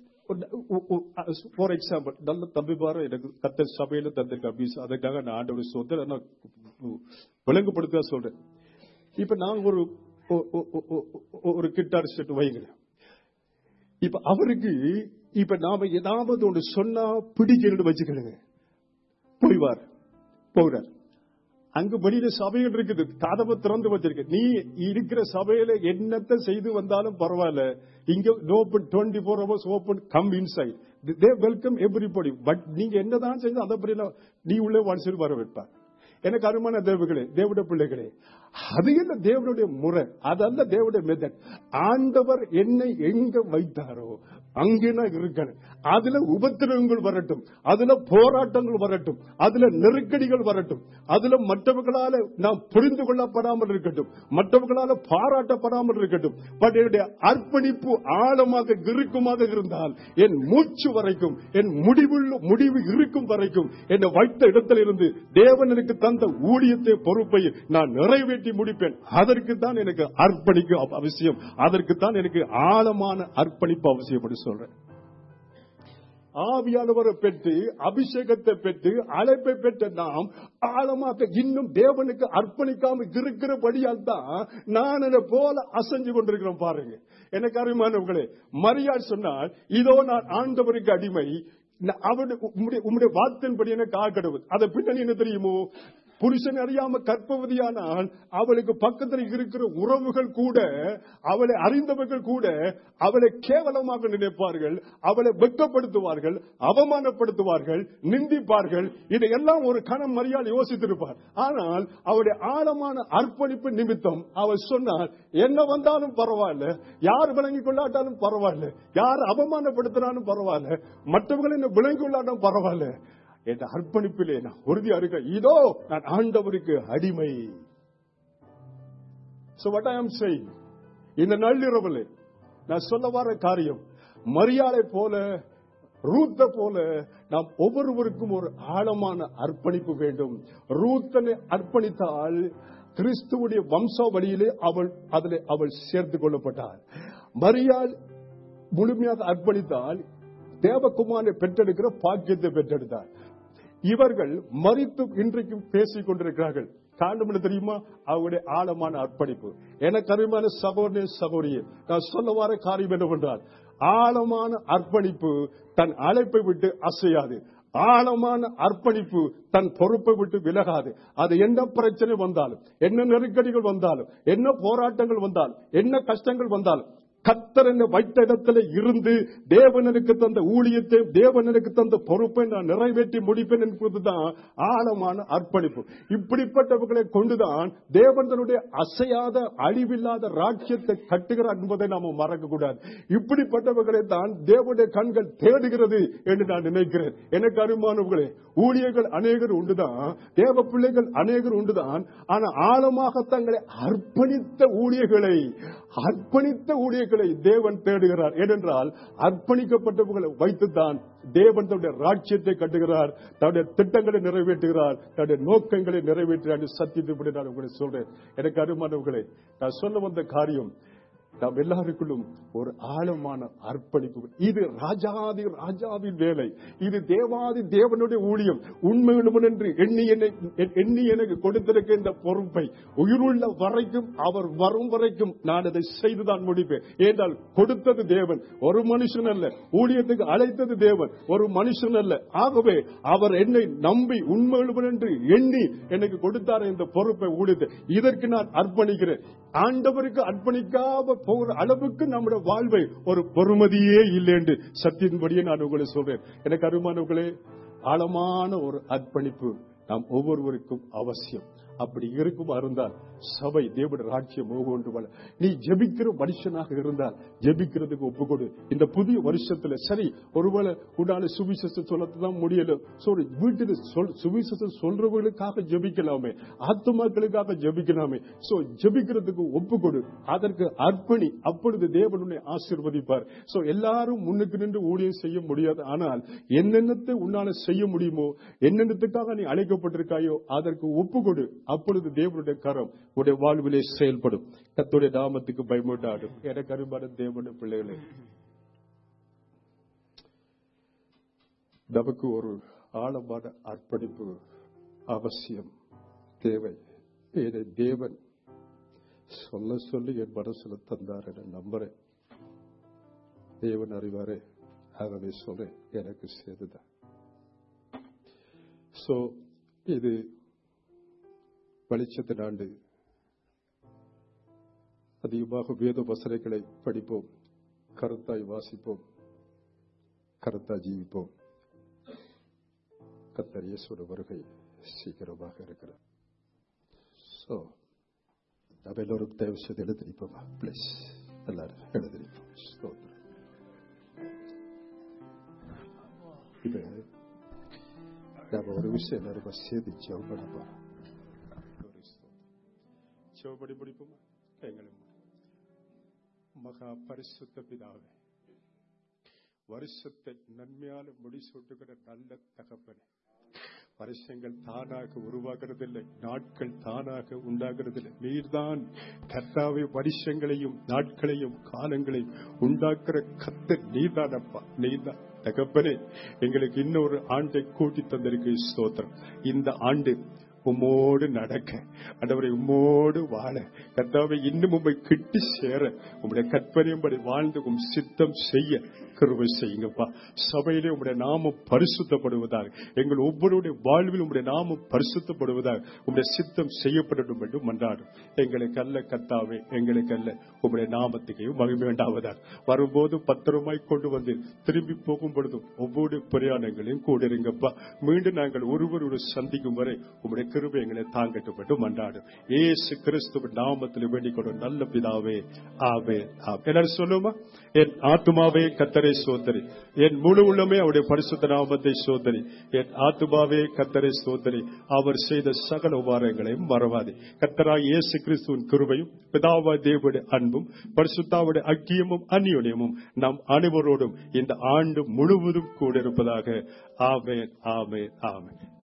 ஃபார் எக்ஸாம்பிள் நல்ல தம்பி பாரு எனக்கு கத்த சபையில தந்திருக்க அபிஸ் அதுக்காக நான் ஆண்டோட சொந்த நான் விளங்குபடுத்த சொல்றேன் இப்ப நான் ஒரு ஒ- ஒ- ஒ- ஒ- ஒரு கிட்டார் செட் வைக்கிறேன் இப்ப அவருக்கு இப்ப நாம ஏதாவது ஒன்று சொன்னா பிடிக்கணும்னு வச்சுக்கணுங்க போய்வார் போகிறார் அங்கு வெளியில சபைகள் இருக்குது கதவை திறந்து வச்சிருக்கு நீ இருக்கிற சபையில என்னத்தை செய்து வந்தாலும் பரவாயில்ல இங்க open twenty four hours open come inside they welcome everybody but நீங்க என்னதான் செஞ்சு அதை பற்றி நீ உள்ளே வாட்ஸ்அப் வர வைப்பார் எனக்கு அருமான தேவர்களே தேவட பிள்ளைகளே அது என்ன தேவனுடைய முறை அதல்ல தேவனுடைய மெத்தட் ஆண்டவர் என்னை எங்க வைத்தாரோ அங்கே நான் இருக்கேன் அதுல உபத்திரவங்கள் வரட்டும் அதுல போராட்டங்கள் வரட்டும் அதுல நெருக்கடிகள் வரட்டும் அதுல மற்றவர்களால நாம் புரிந்து கொள்ளப்படாமல் இருக்கட்டும் மற்றவர்களால பாராட்டப்படாமல் இருக்கட்டும் பட் என்னுடைய அர்ப்பணிப்பு ஆழமாக இறுக்கமாக இருந்தால் என் மூச்சு வரைக்கும் என் முடிவுள்ள முடிவு இருக்கும் வரைக்கும் என்னை வைத்த இடத்தில் இருந்து தேவன் எனக்கு தந்த ஊழியத்தை பொறுப்பை நான் நிறைவேற்றி முடிப்பேன் அதற்கு தான் எனக்கு அர்ப்பணிக்க அவசியம் அதற்கு தான் எனக்கு ஆழமான அர்ப்பணிப்பு அவசியம் என்று சொல்றேன் ஆவியானவரை பெற்று அபிஷேகத்தை பெற்று அழைப்பை பெற்ற நாம் ஆழமாக இன்னும் தேவனுக்கு அர்ப்பணிக்காம இருக்கிறபடியால் தான் நான் என்னை போல அசைஞ்சு கொண்டிருக்கிறோம் பாருங்க எனக்கு அருமையானவர்களே மரியாள் சொன்னால் இதோ நான் ஆண்டவருக்கு அடிமை ந- அவருடைய உம்முடைய உம்முடைய வார்த்தையின்படி எனக்கு ஆக்கடவுள் அதை பின்னணி என்ன தெரியுமோ புருஷன் அறியாம கற்பவதியானால் அவளுக்கு பக்கத்தில் இருக்கிற உறவுகள் கூட அவளை அறிந்தவர்கள் கூட அவளை கேவலமாக நினைப்பார்கள் அவளை வெட்கப்படுத்துவார்கள் அவமானப்படுத்துவார்கள் நிந்திப்பார்கள் இதையெல்லாம் ஒரு கணம் மரியாதை யோசித்திருப்பார் ஆனால் அவருடைய ஆழமான அர்ப்பணிப்பு நிமித்தம் அவர் சொன்னார் என்ன வந்தாலும் பரவாயில்ல யார் விளங்கிக் கொள்ளாட்டாலும் பரவாயில்ல யார் அவமானப்படுத்தினாலும் பரவாயில்ல மற்றவர்கள் என்ன விளங்கி கொள்ளாட்டாலும் பரவாயில்ல என்ற அர்ப்பணிப்பிலே நான் உறுதியா இருக்க இதோ நான் ஆண்டவருக்கு அடிமை So what I am saying, இந்த நள்ளிரவில் நான் சொல்ல வர காரியம் மரியாதை போல ரூத்த போல நாம் ஒவ்வொருவருக்கும் ஒரு ஆழமான அர்ப்பணிப்பு வேண்டும் ரூத்தனை அர்ப்பணித்தால் கிறிஸ்துவுடைய வம்சாவளியிலே அவள் அதில் அவள் சேர்த்து கொள்ளப்பட்டாள் மரியாள் முழுமையாக அர்ப்பணித்தால் தேவகுமாரை பெற்றெடுக்கிற பாக்கியத்தை பெற்றெடுத்தார் இவர்கள் மறித்து இன்றைக்கும் பேசிக் கொண்டிருக்கிறார்கள் காரணம் என்ன தெரியுமா அவருடைய ஆழமான அர்ப்பணிப்பு எனக்கு அருமையான சகோதரனே சகோதரியே நான் சொல்ல வர காரியம் என்னவென்றால் ஆழமான அர்ப்பணிப்பு தன் அழைப்பை விட்டு அசையாது ஆழமான அர்ப்பணிப்பு தன் பொறுப்பை விட்டு விலகாது அது என்ன பிரச்சனை வந்தாலும் என்ன நெருக்கடிகள் வந்தாலும் என்ன போராட்டங்கள் வந்தாலும் என்ன கஷ்டங்கள் வந்தாலும் கத்தர் என்னை வைத்த இடத்துல இருந்து தேவனனுக்கு தந்த ஊழியத்தை தேவனனுக்கு தந்த பொறுப்பை நான் நிறைவேற்றி முடிப்பேன் என்பதுதான் ஆழமான அர்ப்பணிப்பு இப்படிப்பட்டவர்களை கொண்டுதான் தேவன் தன்னுடைய அசையாத அழிவில்லாத ராஜ்யத்தை கட்டுகிறார் என்பதை நாம மறக்க கூடாது இப்படிப்பட்டவர்களை தான் தேவனுடைய கண்கள் தேடுகிறது என்று நான் நினைக்கிறேன் எனக்கு அருமானவர்களே ஊழியர்கள் அநேகர் உண்டுதான் தேவ பிள்ளைகள் அநேகர் உண்டுதான் ஆனா ஆழமாக தங்களை அர்ப்பணித்த ஊழியர்களை அர்ப்பணித்த ஊழியர்களை தேவன் தேடுகிறார் ஏனென்றால் அர்ப்பணிக்கப்பட்டவர்களை வைத்துத்தான் தேவன் தன்னுடைய ராஜ்யத்தை கட்டுகிறார் தன்னுடைய திட்டங்களை நிறைவேற்றுகிறார் தன்னுடைய நோக்கங்களை நிறைவேற்றுகிறார் என்று சத்தியத்தை நான் உங்களுக்கு சொல்றேன் எனக்கு அருமானவர்களே நான் சொல்ல வந்த காரியம் நாம் எல்லாருக்குள்ளும் ஒரு ஆழமான அர்ப்பணிப்பு இது ராஜாதி ராஜாவின் வேலை இது தேவாதி தேவனுடைய ஊழியம் உண்மையுடன் என்று எண்ணி என்னை எண்ணி எனக்கு கொடுத்திருக்க இந்த பொறுப்பை உயிருள்ள வரைக்கும் அவர் வரும் வரைக்கும் நான் அதை செய்துதான் முடிப்பேன் ஏனால் கொடுத்தது தேவன் ஒரு மனுஷன் அல்ல ஊழியத்துக்கு அழைத்தது தேவன் ஒரு மனுஷன் அல்ல ஆகவே அவர் என்னை நம்பி உண்மையுடன் என்று எண்ணி எனக்கு கொடுத்தார் இந்த பொறுப்பை ஊழியத்தை இதற்கு நான் அர்ப்பணிக்கிறேன் ஆண்டவருக்கு அர்ப்பணிக்காம போகிற அளவுக்கு நம்முடைய வாழ்வை ஒரு பொறுமதியே இல்லை என்று சத்தியத்தின்படியே நான் உங்களை சொல்றேன் எனக்கு அருமானவர்களே ஆழமான ஒரு அர்ப்பணிப்பு நாம் ஒவ்வொருவருக்கும் அவசியம் அப்படி இருக்கும் இருந்தால் சபை தேவட ராட்சியம் கொண்டு வள நீ ஜெபிக்கிற மனுஷனாக இருந்தால் ஜெபிக்கிறதுக்கு ஒப்புக்கொடு இந்த புதிய வருஷத்துல சரி ஒருவேளை உண்டான சுவிசேஷம் சொல்லத்தான் முடியல சொல்லு வீட்டுக்கு சொல் சுவிசேஷம் சொல்றவர்களுக்காக ஜெபிக்கலாமே ஆத்துமாக்களுக்காக ஜெபிக்கலாமே சோ ஜெபிக்கிறதுக்கு ஒப்புக்கொடு அதற்கு அர்ப்பணி அப்பொழுது தேவனுடைய ஆசீர்வதிப்பார் சோ எல்லாரும் முன்னுக்கு நின்று ஊழியம் செய்ய முடியாது ஆனால் என்னென்னத்தை உன்னால செய்ய முடியுமோ என்னென்னத்துக்காக நீ அழைக்கப்பட்டிருக்காயோ அதற்கு ஒப்புக்கொடு அப்பொழுது தேவனுடைய கரம் உடைய வாழ்விலே செயல்படும் கத்துடைய நாமத்துக்கு பயமுண்டாடும் எனக்கு அருமான தேவன பிள்ளைகளே நமக்கு ஒரு ஆழமான அர்ப்பணிப்பு அவசியம் தேவை இதை தேவன் சொல்ல சொல்லி என் மனசுல தந்தார் என நம்புறேன் தேவன் அறிவாரே ஆகவே சொல்றேன் எனக்கு சேதுதான் சோ இது வெளிச்சத்தின் ஆண்டு அதிகமாக வேத வசனங்களை படிப்போம் கருத்தாய் வாசிப்போம் கருத்தாய் ஜீவிப்போம் கத்தர் இயேசுவோட வருகை சீக்கிரமாக இருக்கிறது சோ நம்ம எல்லோரும் தயவு செய்து எழுதிருப்போமா பிளீஸ் எல்லாரும் எழுதிருப்போம் ஸ்தோத்திரம் இது நம்ம ஒரு விஷயம் எல்லாரும் சேர்த்து ஜெபம் பண்ண போறோம் ஜெபப்படி முடிப்போமா கைகளை மூடி. மகா பரிசுத்த பிதாவே வருஷத்தை நன்மையால முடிசூட்டுகிற நல்ல தகப்பனே வருஷங்கள் தானாக உருவாகிறதில்லை நாட்கள் தானாக உண்டாகிறதில்லை நீர்தான் கர்த்தாவை வருஷங்களையும் நாட்களையும் காலங்களையும் உண்டாக்குற கத்த நீர்தானப்பா நீர்தான் தகப்பனே எங்களுக்கு இன்னொரு ஆண்டை கூட்டி தந்திருக்கு ஸ்தோத்திரம் இந்த ஆண்டு உம்மோடு நடக்க ஆண்டவரை உம்மோடு வாழ கர்த்தாவை இன்னும் உம்மை கிட்டி சேர உம்முடைய கற்பனையும்படி வாழ்ந்து உம் சித்தம் செய்ய கிருபை செய்யுங்கப்பா சபையிலே உம்முடைய நாமம் பரிசுத்தப்படுவதாக எங்கள் ஒவ்வொருடைய வாழ்வில் உம்முடைய நாமம் பரிசுத்தப்படுவதாக உம்முடைய சித்தம் செய்யப்படட்டும் என்று மன்றாடும் எங்களுக்கு அல்ல கத்தாவே எங்களுக்கு அல்ல உம்முடைய நாமத்துக்கு மகிமை உண்டாவதாக வரும்போது பத்திரமாய் கொண்டு வந்து திரும்பி போகும் பொழுதும் ஒவ்வொரு பிரயாணங்களையும் கூட இருங்கப்பா மீண்டும் நாங்கள் ஒருவரோடு சந்திக்கும் வரை உம்முடைய கிருபை எங்களை தாங்கட்டும் என்று மன்றாடும் ஏசு கிறிஸ்துவின் நாமத்தில் வேண்டிக் கொள்ளும் நல்ல பிதாவே ஆவே ஆம் எல்லாரும் சொல்லுமா என் ஆத்துமாவே கத்தரை சோதரி என் முழு உள்ளமே அவருடைய பரிசுத்த நாமத்தை சோதரி என் ஆத்துமாவே கத்தரை சோதரி அவர் செய்த சகல உபாரங்களையும் மறவாதே கத்தராய் இயேசு கிறிஸ்துவின் கிருபையும் பிதாவா தேவனுடைய அன்பும் பரிசுத்தாவுடைய அக்கியமும் அந்நியுடையமும் நம் அனைவரோடும் இந்த ஆண்டு முழுவதும் கூட இருப்பதாக ஆமேன் ஆமேன் ஆமேன்